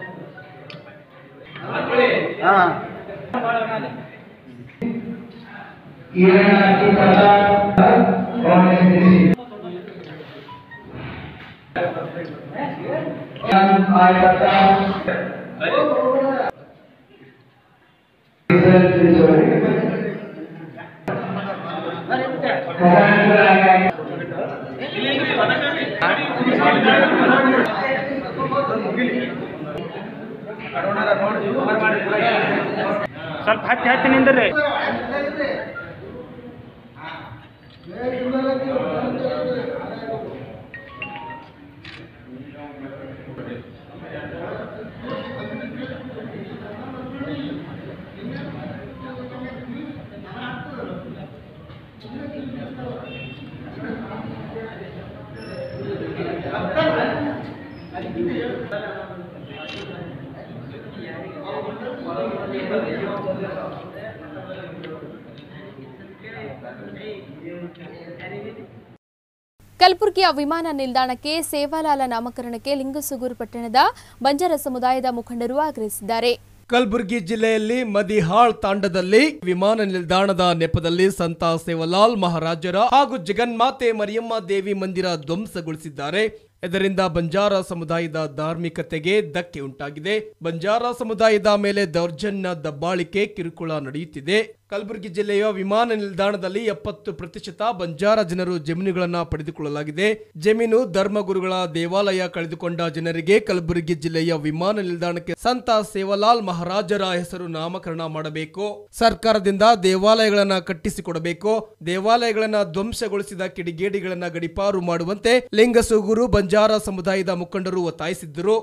ಸ್ವಲ್ಪ ಹತ್ತಿ ಹತ್ತಿ ನಿಂದ್ರಿ ಕಲಬುರಗಿಯ ವಿಮಾನ ನಿಲ್ದಾಣಕ್ಕೆ ಸೇವಾಲಾಲ ನಾಮಕರಣಕ್ಕೆ ಲಿಂಗಸುಗೂರು ಪಟ್ಟಣದ ಬಂಜಾರ ಸಮುದಾಯದ ಮುಖಂಡರು ಆಗ್ರಹಿಸಿದ್ದಾರೆ ಕಲಬುರಗಿ ಜಿಲ್ಲೆಯಲ್ಲಿ ಮದಿಹಾಳ್ ತಾಂಡದಲ್ಲಿ ವಿಮಾನ ನಿಲ್ದಾಣದ ನೆಪದಲ್ಲಿ ಸಂತ ಸೇವಲಾಲ್ ಮಹಾರಾಜರ ಹಾಗೂ ಜಗನ್ಮಾತೆ ಮರಿಯಮ್ಮ ದೇವಿ ಮಂದಿರ ಧ್ವಂಸಗೊಳಿಸಿದ್ದಾರೆ ಇದರಿಂದ ಬಂಜಾರ ಸಮುದಾಯದ ಧಾರ್ಮಿಕತೆಗೆ ಧಕ್ಕೆ ಉಂಟಾಗಿದೆ ಬಂಜಾರ ಸಮುದಾಯದ ಮೇಲೆ ದೌರ್ಜನ್ಯ ದಬ್ಬಾಳಿಕೆ ಕಿರುಕುಳ ನಡೆಯುತ್ತಿದೆ ಕಲಬುರಗಿ ಜಿಲ್ಲೆಯ ವಿಮಾನ ನಿಲ್ದಾಣದಲ್ಲಿ ಎಪ್ಪತ್ತು ಪ್ರತಿಶತ ಬಂಜಾರ ಜನರು ಜಮೀನುಗಳನ್ನ ಪಡೆದುಕೊಳ್ಳಲಾಗಿದೆ ಜಮೀನು ಧರ್ಮಗುರುಗಳ ದೇವಾಲಯ ಕಳೆದುಕೊಂಡ ಜನರಿಗೆ ಕಲಬುರಗಿ ಜಿಲ್ಲೆಯ ವಿಮಾನ ನಿಲ್ದಾಣಕ್ಕೆ ಸಂತ ಸೇವಲಾಲ್ ಮಹಾರಾಜರ ಹೆಸರು ನಾಮಕರಣ ಮಾಡಬೇಕು ಸರ್ಕಾರದಿಂದ ದೇವಾಲಯಗಳನ್ನ ಕಟ್ಟಿಸಿಕೊಡಬೇಕು ದೇವಾಲಯಗಳನ್ನ ಧ್ವಂಸಗೊಳಿಸಿದ ಕಿಡಿಗೇಡಿಗಳನ್ನ ಗಡಿಪಾರು ಮಾಡುವಂತೆ ಲಿಂಗಸುಗೂರು ಬಂಜಾರ ಸಮುದಾಯದ ಮುಖಂಡರು ಒತ್ತಾಯಿಸಿದ್ದರು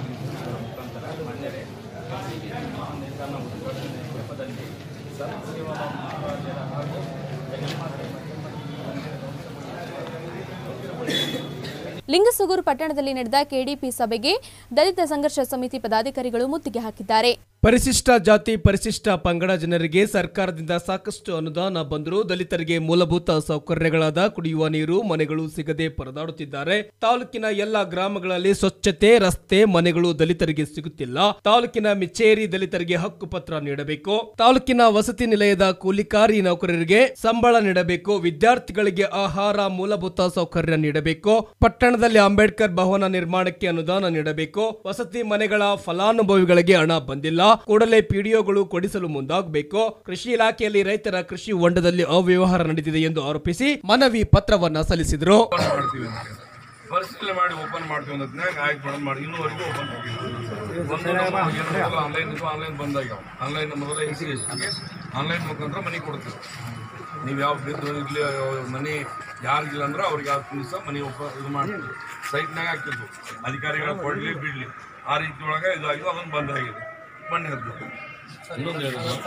ಲಿಂಗಸುಗೂರು ಪಟ್ಟಣದಲ್ಲಿ ನಡೆದ ಕೆಡಿಪಿ ಸಭೆಗೆ ದಲಿತ ಸಂಘರ್ಷ ಸಮಿತಿ ಪದಾಧಿಕಾರಿಗಳು ಮುತ್ತಿಗೆ ಹಾಕಿದ್ದಾರೆ ಪರಿಶಿಷ್ಟ ಜಾತಿ ಪರಿಶಿಷ್ಟ ಪಂಗಡ ಜನರಿಗೆ ಸರ್ಕಾರದಿಂದ ಸಾಕಷ್ಟು ಅನುದಾನ ಬಂದರೂ ದಲಿತರಿಗೆ ಮೂಲಭೂತ ಸೌಕರ್ಯಗಳಾದ ಕುಡಿಯುವ ನೀರು ಮನೆಗಳು ಸಿಗದೆ ಪರದಾಡುತ್ತಿದ್ದಾರೆ ತಾಲೂಕಿನ ಎಲ್ಲ ಗ್ರಾಮಗಳಲ್ಲಿ ಸ್ವಚ್ಛತೆ ರಸ್ತೆ ಮನೆಗಳು ದಲಿತರಿಗೆ ಸಿಗುತ್ತಿಲ್ಲ ತಾಲೂಕಿನ ಮಿಚ್ಚೇರಿ ದಲಿತರಿಗೆ ಹಕ್ಕು ಪತ್ರ ನೀಡಬೇಕು ತಾಲೂಕಿನ ವಸತಿ ನಿಲಯದ ಕೂಲಿಕಾರಿ ನೌಕರರಿಗೆ ಸಂಬಳ ನೀಡಬೇಕು ವಿದ್ಯಾರ್ಥಿಗಳಿಗೆ ಆಹಾರ ಮೂಲಭೂತ ಸೌಕರ್ಯ ನೀಡಬೇಕು ಪಟ್ಟಣದಲ್ಲಿ ಅಂಬೇಡ್ಕರ್ ಭವನ ನಿರ್ಮಾಣಕ್ಕೆ ಅನುದಾನ ನೀಡಬೇಕು ವಸತಿ ಮನೆಗಳ ಫಲಾನುಭವಿಗಳಿಗೆ ಹಣ ಬಂದಿಲ್ಲ ಕೂಡಲೇ ಪಿಡಿಒಗಳು ಕೊಡಿಸಲು ಮುಂದಾಗಬೇಕು ಕೃಷಿ ಇಲಾಖೆಯಲ್ಲಿ ರೈತರ ಕೃಷಿ ಹೊಂಡದಲ್ಲಿ ಅವ್ಯವಹಾರ ನಡೆದಿದೆ ಎಂದು ಆರೋಪಿಸಿ ಮನವಿ ಪತ್ರವನ್ನ ಸಲ್ಲಿಸಿದರು ಓಪನ್ ಮಾಡ್ತೀವಿ ಅಂತ ಪರಿಶೀಲನೆ ಮಾಡಿ ಓಪನ್ ಮಾಡ್ತೀವಿ ಅನ್ನೋದ್ನಾಗ ಆಯ್ತು ಮೇಡಮ್ ಮಾಡಿ ಇನ್ನೂವರೆಗೂ ಓಪನ್ ಆಗಿಲ್ಲ ಒಂದು ಆನ್ಲೈನ್ ಇದು ಆನ್ಲೈನ್ ಬಂದಾಗ್ಯಾವ ಆನ್ಲೈನ್ ಮೊದಲ ಎ ಸಿ ಆನ್ಲೈನ್ ಮುಖಾಂತರ ಮನೆ ಕೊಡ್ತೀವಿ ನೀವು ಯಾವ ಬಿದ್ದು ಇರ್ಲಿ ಮನೆ ಯಾರಿಗಿಲ್ಲ ಅಂದ್ರೆ ಅವ್ರಿಗೆ ಯಾವ ದಿವಸ ಮನೆ ಓಪನ್ ಇದು ಮಾಡ್ತೀವಿ ಸೈಟ್ನಾಗ ಹಾಕ್ತಿದ್ವು ಅಧಿಕಾರಿಗಳ ಕೊಡ್ಲಿ ಬಿಡ್ಲಿ ಆ ರೀತಿ ಒಳಗೆ ಇದು ಆಗಿದೆ ಅದೊಂದು ಬಂದಾಗಿದೆ ಬನ್ನಿ ಹದ್ದು ಇನ್ನೊಂದು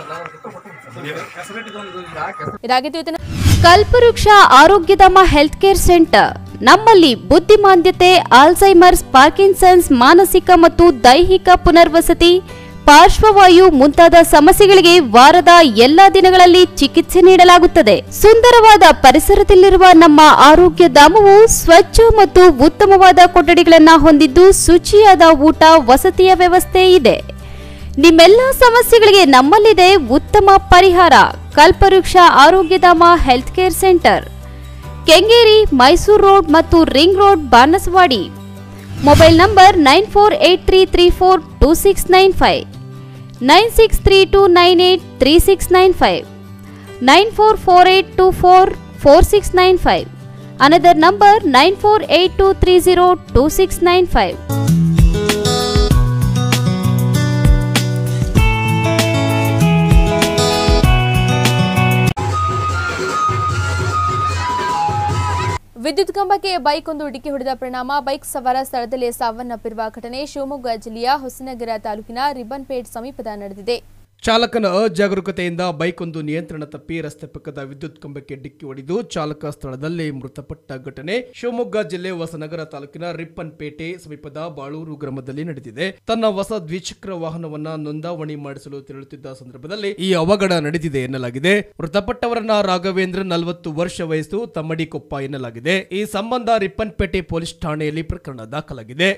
ಹೇಳಿದ್ರು ಇದಾಗಿತ್ತು ಇವತ್ತಿನ ಕಲ್ಪವೃಕ್ಷ ಆರೋಗ್ಯಧಾಮ ಹೆಲ್ತ್ ಕೇರ್ ಸೆಂಟರ್ ನಮ್ಮಲ್ಲಿ ಬುದ್ಧಿಮಾಂದ್ಯತೆ ಆಲ್ಝೈಮರ್ಸ್ ಪಾರ್ಕಿನ್ಸನ್ಸ್ ಮಾನಸಿಕ ಮತ್ತು ದೈಹಿಕ ಪುನರ್ವಸತಿ ಪಾರ್ಶ್ವವಾಯು ಮುಂತಾದ ಸಮಸ್ಯೆಗಳಿಗೆ ವಾರದ ಎಲ್ಲಾ ದಿನಗಳಲ್ಲಿ ಚಿಕಿತ್ಸೆ ನೀಡಲಾಗುತ್ತದೆ ಸುಂದರವಾದ ಪರಿಸರದಲ್ಲಿರುವ ನಮ್ಮ ಆರೋಗ್ಯ ಧಾಮವು ಸ್ವಚ್ಛ ಮತ್ತು ಉತ್ತಮವಾದ ಕೊಠಡಿಗಳನ್ನು ಹೊಂದಿದ್ದು ಶುಚಿಯಾದ ಊಟ ವಸತಿಯ ವ್ಯವಸ್ಥೆ ಇದೆ ನಿಮ್ಮೆಲ್ಲ ಸಮಸ್ಯೆಗಳಿಗೆ ನಮ್ಮಲ್ಲಿದೆ ಉತ್ತಮ ಪರಿಹಾರ Kalpavriksha Arogyadhama health care centre Kengeri Mysuru road ಮತ್ತು ring road Banaswadi mobile number nine four eight three three four two six nine five nine six three two nine eight three six nine five nine four four eight two four four six nine five another number nine four eight two three zero two six nine five ವಿದ್ಯುತ್ ಕಂಬಕ್ಕೆ bike ಒಂದು ಡಿಕ್ಕಿ ಹೊಡೆದ ಪರಿಣಾಮ bike ಸವಾರ ಸ್ಥಳದಲ್ಲೇ ಸಾವನ್ನಪ್ಪಿರುವ ಘಟನೆ ಶಿವಮೊಗ್ಗ ಜಿಲ್ಲೆಯ ಹೊಸನಗರ ತಾಲೂಕಿನ ರಿಬ್ಬನ್ಪೇಟ್ ಸಮೀಪದ ನಡೆದಿದೆ ಚಾಲಕನ ಅಜಾಗರೂಕತೆಯಿಂದ ಬೈಕ್ ಒಂದು ನಿಯಂತ್ರಣ ತಪ್ಪಿ ರಸ್ತೆ ಪಕ್ಕದ ವಿದ್ಯುತ್ ಕಂಬಕ್ಕೆ ಡಿಕ್ಕಿ ಹೊಡೆದು ಚಾಲಕ ಸ್ಥಳದಲ್ಲೇ ಮೃತಪಟ್ಟ ಘಟನೆ ಶಿವಮೊಗ್ಗ ಜಿಲ್ಲೆ ಹೊಸನಗರ ತಾಲೂಕಿನ ರಿಪ್ಪನ್ಪೇಟೆ ಸಮೀಪದ ಬಾಳೂರು ಗ್ರಾಮದಲ್ಲಿ ನಡೆದಿದೆ ತನ್ನ ಹೊಸ ದ್ವಿಚಕ್ರ ವಾಹನವನ್ನ ನೋಂದಾವಣಿ ಮಾಡಿಸಲು ತೆರಳುತ್ತಿದ್ದ ಸಂದರ್ಭದಲ್ಲಿ ಈ ಅವಘಡ ನಡೆದಿದೆ ಎನ್ನಲಾಗಿದೆ ಮೃತಪಟ್ಟವರನ್ನ ರಾಘವೇಂದ್ರ ನಲವತ್ತು ವರ್ಷ ವಯಸ್ಸು ತಮ್ಮಡಿಕೊಪ್ಪ ಎನ್ನಲಾಗಿದೆ ಈ ಸಂಬಂಧ ರಿಪ್ಪನ್ಪೇಟೆ ಪೊಲೀಸ್ ಠಾಣೆಯಲ್ಲಿ ಪ್ರಕರಣ ದಾಖಲಾಗಿದೆ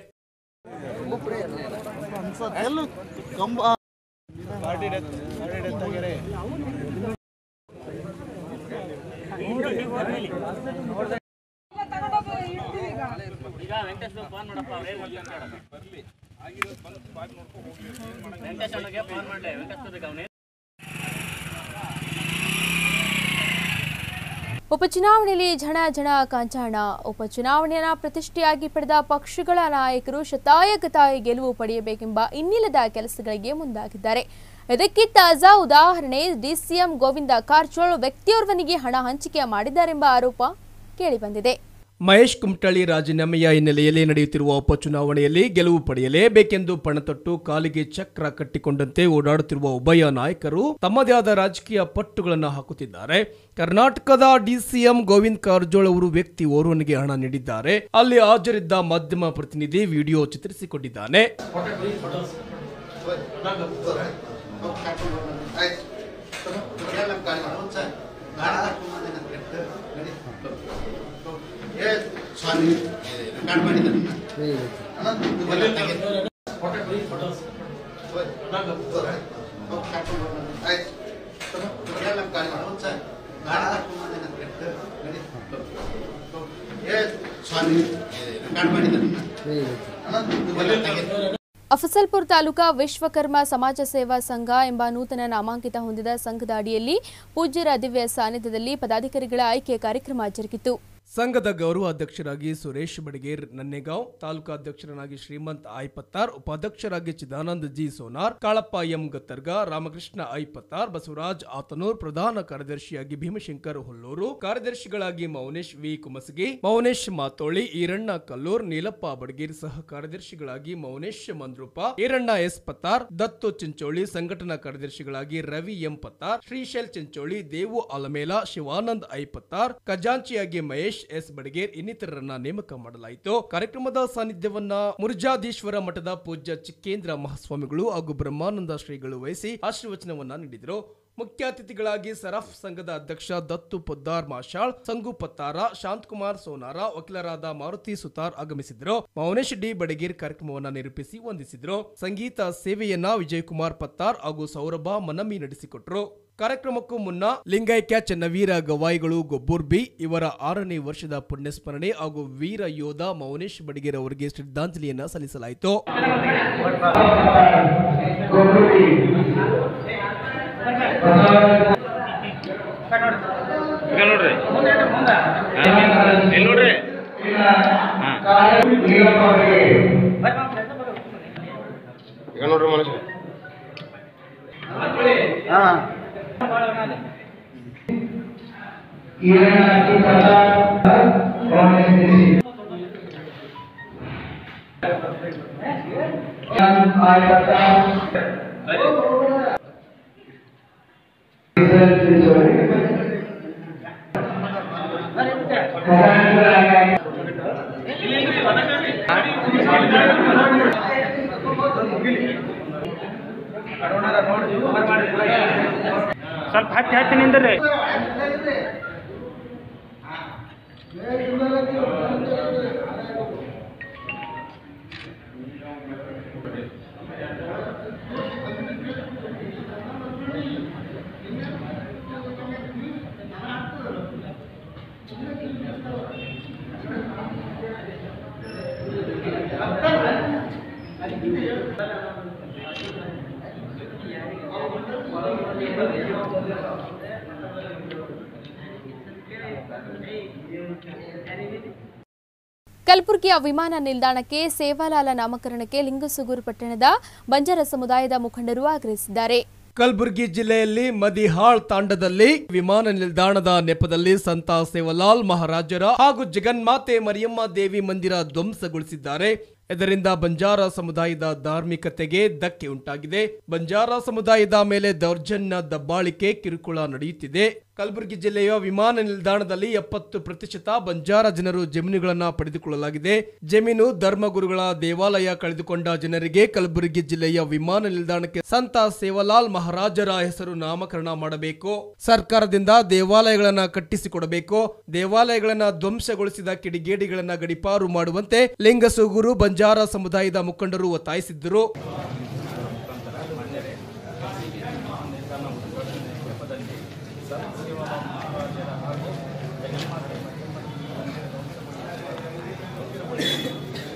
ಉಪಚುನಾವಣೆಯಲ್ಲಿ ಝಣ ಝಣ ಕಾಂಚಾಣ ಉಪಚುನಾವಣೆಯನ್ನ ಪ್ರತಿಷ್ಠೆಯಾಗಿ ಪಡೆದ ಪಕ್ಷಗಳ ನಾಯಕರು ಶತಾಯಗತಾಯ ಗೆಲುವು ಪಡೆಯಬೇಕೆಂಬ ಇನ್ನಿಲ್ಲದ ಕೆಲಸಗಳಿಗೆ ಮುಂದಾಗಿದ್ದಾರೆ ಇದಕ್ಕೆ ತಾಜಾ ಉದಾಹರಣೆ ಡಿಸಿಎಂ ಗೋವಿಂದ ಕಾರಜೋಳ ವ್ಯಕ್ತಿಯೋರ್ವನಿಗೆ ಹಣ ಹಂಚಿಕೆ ಮಾಡಿದ್ದಾರೆಂಬ ಆರೋಪ ಕೇಳಿಬಂದಿದೆ ಮಹೇಶ್ ಕುಮಟಳ್ಳಿ ರಾಜೀನಾಮೆಯ ಹಿನ್ನೆಲೆಯಲ್ಲಿ ನಡೆಯುತ್ತಿರುವ ಉಪಚುನಾವಣೆಯಲ್ಲಿ ಗೆಲುವು ಪಡೆಯಲೇಬೇಕೆಂದು ಪಣತೊಟ್ಟು ಕಾಲಿಗೆ ಚಕ್ರ ಕಟ್ಟಿಕೊಂಡಂತೆ ಓಡಾಡುತ್ತಿರುವ ಉಭಯ ನಾಯಕರು ತಮ್ಮದೇ ಆದ ರಾಜಕೀಯ ಪಟ್ಟುಗಳನ್ನು ಹಾಕುತ್ತಿದ್ದಾರೆ ಕರ್ನಾಟಕದ ಡಿಸಿಎಂ ಗೋವಿಂದ್ ಕಾರಜೋಳ ಅವರು ವ್ಯಕ್ತಿ ಓರ್ವನಿಗೆ ಹಣ ನೀಡಿದ್ದಾರೆ ಅಲ್ಲಿ ಹಾಜರಿದ್ದ ಮಾಧ್ಯಮ ಪ್ರತಿನಿಧಿ ವಿಡಿಯೋ ಚಿತ್ರಿಸಿಕೊಂಡಿದ್ದಾನೆ ಆಯ್ತು ಎಲ್ಲ ನಮ್ಮ ಗಾಡಿ ಮಾಡೋಣ ಸರ್ ಗಾಡಿ ಹಾಕೊಂಡು ಬಂದೆ ನನ್ನ ಕಡೆ. ನಡಿ. ಏ ಸ್ವಾಮಿ ರೆಕಾರ್ಡ್ ಮಾಡಿದ್ದಾರೆ ಅಣ್ಣ, ಇದು ಎಲ್ಲ ತೆಗೆದು. ಆಯ್ತು ಎಲ್ಲ ನಮ್ಮ ಗಾಡಿ ಮಾಡೋಣ ಸರ್ ಗಾಡಿ ಹಾಕೊಂಡು ಬಂದೆ ನನ್ನ ಕಡೆ. ನಡಿ. ಏ ಸ್ವಾಮಿ ರೆಕಾರ್ಡ್ ಮಾಡಿದ್ದಾರೆ ಅಣ್ಣ, ಇದು ಎಲ್ಲ ತೆಗೆದು. ಅಫಸಲ್ಪುರ್ ತಾಲೂಕಾ ವಿಶ್ವಕರ್ಮ ಸಮಾಜ ಸೇವಾ ಸಂಘ ಎಂಬ ನೂತನ ನಾಮಾಂಕಿತ ಹೊಂದಿದ ಸಂಘದ ಅಡಿಯಲ್ಲಿ ಪೂಜ್ಯರ ದಿವ್ಯ ಸಾನ್ನಿಧ್ಯದಲ್ಲಿ ಪದಾಧಿಕಾರಿಗಳ ಆಯ್ಕೆ ಕಾರ್ಯಕ್ರಮ ಜರುಗಿತು ಸಂಘದ ಗೌರವ ಅಧ್ಯಕ್ಷರಾಗಿ ಸುರೇಶ್ ಬಡಗೇರ್ ನನ್ನೆಗಾಂವ್ ತಾಲೂಕಾ ಅಧ್ಯಕ್ಷರನಾಗಿ ಶ್ರೀಮಂತ್ ಐಪತ್ತಾರ್ ಉಪಾಧ್ಯಕ್ಷರಾಗಿ ಚಿದಾನಂದ್ ಜಿ ಸೋನಾರ್ ಕಾಳಪ್ಪ ಎಂ ಗತ್ತರ್ಗ ರಾಮಕೃಷ್ಣ ಐಪತ್ತಾರ್ ಬಸವರಾಜ್ ಆತನೂರ್ ಪ್ರಧಾನ ಕಾರ್ಯದರ್ಶಿಯಾಗಿ ಭೀಮಶಂಕರ್ ಹುಲ್ಲೂರು ಕಾರ್ಯದರ್ಶಿಗಳಾಗಿ ಮೌನೇಶ್ ವಿ ಕುಮಸಗಿ ಮೌನೇಶ್ ಮಾತೋಳಿ ಈರಣ್ಣ ಕಲ್ಲೂರ್ ನೀಲಪ್ಪ ಬಡಗೇರ್ ಸಹ ಕಾರ್ಯದರ್ಶಿಗಳಾಗಿ ಮೌನೇಶ್ ಮಂದ್ರೂಪ ಈರಣ್ಣ ಎಸ್ ಪತ್ತಾರ್ ದತ್ತು ಚಿಂಚೋಳಿ ಸಂಘಟನಾ ಕಾರ್ಯದರ್ಶಿಗಳಾಗಿ ರವಿ ಎಂ ಪತ್ತಾರ್ ಶ್ರೀಶೈಲ್ ಚಿಂಚೋಳಿ ದೇವು ಅಲಮೇಲ ಶಿವಾನಂದ್ ಐಪತ್ತಾರ್ ಖಜಾಂಚಿಯಾಗಿ ಮಹೇಶ್ ಎಸ್ ಬಡಗೇರ್ ಇನ್ನಿತರರನ್ನ ನೇಮಕ ಮಾಡಲಾಯಿತು ಕಾರ್ಯಕ್ರಮದ ಸಾನ್ನಿಧ್ಯವನ್ನ ಮುರ್ಜಾದೀಶ್ವರ ಮಠದ ಪೂಜ್ಯ ಚಿಕ್ಕೇಂದ್ರ ಮಹಾಸ್ವಾಮಿಗಳು ಹಾಗೂ ಬ್ರಹ್ಮಾನಂದ ಶ್ರೀಗಳು ವಹಿಸಿ ಆಶೀರ್ವಚನವನ್ನ ನೀಡಿದರು ಮುಖ್ಯ ಅತಿಥಿಗಳಾಗಿ ಸರಫ್ ಸಂಘದ ಅಧ್ಯಕ್ಷ ದತ್ತು ಪೊದ್ದಾರ್ ಮಾಶಾಳ್ ಸಂಗು ಪತ್ತಾರ ಶಾಂತಕುಮಾರ್ ಸೋನಾರ ವಕೀಲರಾದ ಮಾರುತಿ ಸುತಾರ್ ಆಗಮಿಸಿದ್ರು ಮೌನೇಶ್ ಡಿ ಬಡಗೇರ್ ಕಾರ್ಯಕ್ರಮವನ್ನ ನಿರೂಪಿಸಿ ವಂದಿಸಿದ್ರು ಸಂಗೀತ ಸೇವೆಯನ್ನ ವಿಜಯಕುಮಾರ್ ಪತ್ತಾರ್ ಹಾಗೂ ಸೌರಭ ಮನಮಿ ನಡೆಸಿಕೊಟ್ರು ಕಾರ್ಯಕ್ರಮಕ್ಕೂ ಮುನ್ನ ಲಿಂಗೈಕ್ಯ ಚನ್ನವೀರ ಗವಾಯಿಗಳು ಗೊಬ್ಬೂರ್ ಬಿ ಇವರ ಆರನೇ ವರ್ಷದ ಪುಣ್ಯಸ್ಮರಣೆ ಹಾಗೂ ವೀರ ಯೋಧ ಮೌನೇಶ್ ಬಡಿಗೇರ್ ಅವರಿಗೆ ಶ್ರದ್ಧಾಂಜಲಿಯನ್ನ ಸಲ್ಲಿಸಲಾಯಿತು ಈಗ ನೋಡ್ರಿ ಇಲ್ಲಿ ನೋಡ್ರಿ ಈಗ ನೋಡ್ರಿ ಮನುಷ್ಯ ಸ್ವಲ್ಪ ಹತ್ತಿ ಹತ್ತಿ ನಿಂದ್ರಿ ಕಲಬುರಗಿಯ ವಿಮಾನ ನಿಲ್ದಾಣಕ್ಕೆ ಸೇವಾಲಾಲ ನಾಮಕರಣಕ್ಕೆ ಲಿಂಗಸುಗೂರು ಪಟ್ಟಣದ ಬಂಜಾರ ಸಮುದಾಯದ ಮುಖಂಡರು ಆಗ್ರಹಿಸಿದ್ದಾರೆ ಕಲಬುರಗಿ ಜಿಲ್ಲೆಯಲ್ಲಿ ಮದಿಹಾಳ್ ತಾಂಡದಲ್ಲಿ ವಿಮಾನ ನಿಲ್ದಾಣದ ನೆಪದಲ್ಲಿ ಸಂತ ಸೇವಲಾಲ್ ಮಹಾರಾಜರ ಹಾಗೂ ಜಗನ್ಮಾತೆ ಮರಿಯಮ್ಮ ದೇವಿ ಮಂದಿರ ಧ್ವಂಸಗೊಳಿಸಿದ್ದಾರೆ ಇದರಿಂದ ಬಂಜಾರ ಸಮುದಾಯದ ಧಾರ್ಮಿಕತೆಗೆ ಧಕ್ಕೆ ಉಂಟಾಗಿದೆ ಬಂಜಾರ ಸಮುದಾಯದ ಮೇಲೆ ದೌರ್ಜನ್ಯ ದಬ್ಬಾಳಿಕೆ ಕಿರುಕುಳ ನಡೆಯುತ್ತಿದೆ ಕಲಬುರಗಿ ಜಿಲ್ಲೆಯ ವಿಮಾನ ನಿಲ್ದಾಣದಲ್ಲಿ ಎಪ್ಪತ್ತು ಪ್ರತಿಶತ ಬಂಜಾರ ಜನರು ಜಮೀನುಗಳನ್ನ ಪಡೆದುಕೊಳ್ಳಲಾಗಿದೆ ಜಮೀನು ಧರ್ಮಗುರುಗಳ ದೇವಾಲಯ ಕಳೆದುಕೊಂಡ ಜನರಿಗೆ ಕಲಬುರಗಿ ಜಿಲ್ಲೆಯ ವಿಮಾನ ನಿಲ್ದಾಣಕ್ಕೆ ಸಂತ ಸೇವಲಾಲ್ ಮಹಾರಾಜರ ಹೆಸರು ನಾಮಕರಣ ಮಾಡಬೇಕು ಸರ್ಕಾರದಿಂದ ದೇವಾಲಯಗಳನ್ನ ಕಟ್ಟಿಸಿಕೊಡಬೇಕು ದೇವಾಲಯಗಳನ್ನ ಧ್ವಂಸಗೊಳಿಸಿದ ಕಿಡಿಗೇಡಿಗಳನ್ನ ಗಡಿಪಾರು ಮಾಡುವಂತೆ ಲಿಂಗಸೂಗೂರು ಬಂಜಾರ ಸಮುದಾಯದ ಮುಖಂಡರು ಒತ್ತಾಯಿಸಿದ್ದರು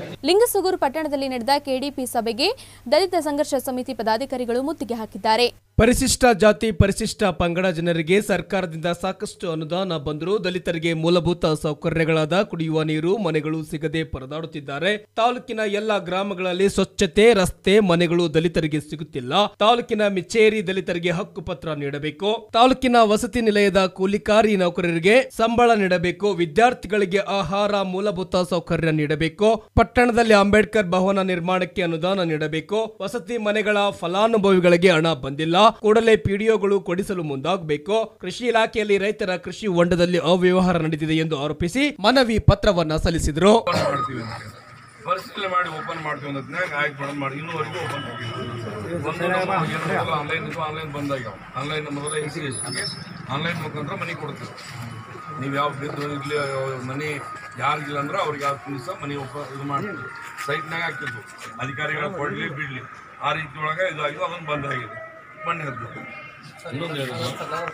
ಲಿಂಗಸುಗೂರು ಪಟ್ಟಣದಲ್ಲಿ ನಡೆದ ಕೆಡಿಪಿ ಸಭೆಗೆ ದಲಿತ ಸಂಘರ್ಷ ಸಮಿತಿ ಪದಾಧಿಕಾರಿಗಳು ಮುತ್ತಿಗೆ ಹಾಕಿದ್ದಾರೆ ಪರಿಶಿಷ್ಟ ಜಾತಿ ಪರಿಶಿಷ್ಟ ಪಂಗಡ ಜನರಿಗೆ ಸರ್ಕಾರದಿಂದ ಸಾಕಷ್ಟು ಅನುದಾನ ಬಂದರೂ ದಲಿತರಿಗೆ ಮೂಲಭೂತ ಸೌಕರ್ಯಗಳಾದ ಕುಡಿಯುವ ನೀರು ಮನೆಗಳು ಸಿಗದೆ ಪರದಾಡುತ್ತಿದ್ದಾರೆ ತಾಲೂಕಿನ ಎಲ್ಲ ಗ್ರಾಮಗಳಲ್ಲಿ ಸ್ವಚ್ಛತೆ ರಸ್ತೆ ಮನೆಗಳು ದಲಿತರಿಗೆ ಸಿಗುತ್ತಿಲ್ಲ ತಾಲೂಕಿನ ಮಿಚ್ಚೇರಿ ದಲಿತರಿಗೆ ಹಕ್ಕು ಪತ್ರ ನೀಡಬೇಕು ತಾಲೂಕಿನ ವಸತಿ ನಿಲಯದ ಕೂಲಿಕಾರಿ ನೌಕರರಿಗೆ ಸಂಬಳ ನೀಡಬೇಕು ವಿದ್ಯಾರ್ಥಿಗಳಿಗೆ ಆಹಾರ ಮೂಲಭೂತ ಸೌಕರ್ಯ ನೀಡಬೇಕು ಪಟ್ಟಣದಲ್ಲಿ ಅಂಬೇಡ್ಕರ್ ಭವನ ನಿರ್ಮಾಣಕ್ಕೆ ಅನುದಾನ ನೀಡಬೇಕು ವಸತಿ ಮನೆಗಳ ಫಲಾನುಭವಿಗಳಿಗೆ ಹಣ ಬಂದಿಲ್ಲ ಕೂಡಲೇ ಪಿಡಿಒಗಳು ಕೊಡಿಸಲು ಮುಂದಾಗಬೇಕು ಕೃಷಿ ಇಲಾಖೆಯಲ್ಲಿ ರೈತರ ಕೃಷಿ ಹೊಂಡದಲ್ಲಿ ಅವ್ಯವಹಾರ ನಡೆದಿದೆ ಎಂದು ಆರೋಪಿಸಿ ಮನವಿ ಪತ್ರವನ್ನ ಸಲ್ಲಿಸಿದರು ಓಪನ್ ಮಾಡ್ತೀವಿ ಅಂತ ಪರಿಶೀಲನೆ ಮಾಡಿ ಓಪನ್ ಮಾಡ್ತೀವಿ ಅನ್ನೋದ್ನಾಗ ಆಯ್ತು ಮೇಡಮ್ ಮಾಡಿ ಇನ್ನೂವರೆಗೂ ಓಪನ್ ಆಗಿಲ್ಲ ಒಂದು ಆನ್ಲೈನ್ ಆನ್ಲೈನ್ ಬಂದಾಗ್ಯಾವ ಆನ್ಲೈನ್ ಮೊದಲ ಎ ಸಿ ಆನ್ಲೈನ್ ಮುಖಾಂತರ ಮನೆ ಕೊಡ್ತೀವಿ ನೀವು ಯಾವ ಬಿದ್ದು ಇರ್ಲಿ ಮನೆ ಯಾರಿಗಿಲ್ಲ ಅಂದ್ರೆ ಅವ್ರಿಗೆ ಯಾವ ದಿವಸ ಮನೆ ಓಪ ಇದು ಮಾಡ್ತೀವಿ ಸೈಟ್ನಾಗ ಹಾಕ್ತಿದ್ವು ಅಧಿಕಾರಿಗಳು ಕೊಡ್ಲಿ ಬಿಡ್ಲಿ ಆ ರೀತಿ ಒಳಗೆ ಇದು ಆಗಿದೆ ಅದೊಂದು ಬಂದ್ ಆಗಿದೆ ಬನ್ನಿ ಹದ್ದು ಇನ್ನೊಂದು ಹೇಳೋದು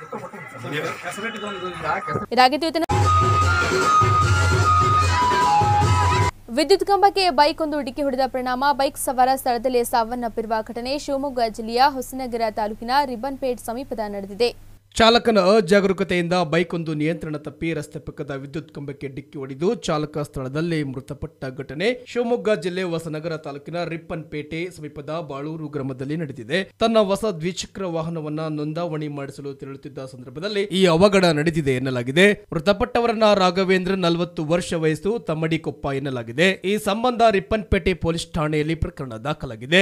ಇದಾಗಿತ್ತು ಇವತ್ತಿನ ವಿದ್ಯುತ್ ಕಂಬಕ್ಕೆ ಬೈಕ್ ಒಂದು ಡಿಕ್ಕಿ ಹೊಡೆದ ಪರಿಣಾಮ ಬೈಕ್ ಸವಾರ ಸ್ಥಳದಲ್ಲೇ ಸಾವನ್ನಪ್ಪಿರುವ ಘಟನೆ ಶಿವಮೊಗ್ಗ ಜಿಲ್ಲೆಯ ಹೊಸನಗರ ತಾಲೂಕಿನ ರಿಬ್ಬನ್ಪೇಟ್ ಸಮೀಪದ ನಡೆದಿದೆ ಚಾಲಕನ ಅಜಾಗರೂಕತೆಯಿಂದ ಬೈಕ್ ಒಂದು ನಿಯಂತ್ರಣ ತಪ್ಪಿ ರಸ್ತೆ ಪಕ್ಕದ ವಿದ್ಯುತ್ ಕಂಬಕ್ಕೆ ಡಿಕ್ಕಿ ಹೊಡೆದು ಚಾಲಕ ಸ್ಥಳದಲ್ಲೇ ಮೃತಪಟ್ಟ ಘಟನೆ ಶಿವಮೊಗ್ಗ ಜಿಲ್ಲೆ ಹೊಸನಗರ ತಾಲೂಕಿನ ರಿಪ್ಪನ್ಪೇಟೆ ಸಮೀಪದ ಬಾಳೂರು ಗ್ರಾಮದಲ್ಲಿ ನಡೆದಿದೆ ತನ್ನ ಹೊಸ ದ್ವಿಚಕ್ರ ವಾಹನವನ್ನ ನೋಂದಾವಣಿ ಮಾಡಿಸಲು ತೆರಳುತ್ತಿದ್ದ ಸಂದರ್ಭದಲ್ಲಿ ಈ ಅವಘಡ ನಡೆದಿದೆ ಎನ್ನಲಾಗಿದೆ ಮೃತಪಟ್ಟವರನ್ನ ರಾಘವೇಂದ್ರ ನಲವತ್ತು ವರ್ಷ ವಯಸ್ಸು ತಮ್ಮಡಿಕೊಪ್ಪ ಎನ್ನಲಾಗಿದೆ ಈ ಸಂಬಂಧ ರಿಪ್ಪನ್ಪೇಟೆ ಪೊಲೀಸ್ ಠಾಣೆಯಲ್ಲಿ ಪ್ರಕರಣ ದಾಖಲಾಗಿದೆ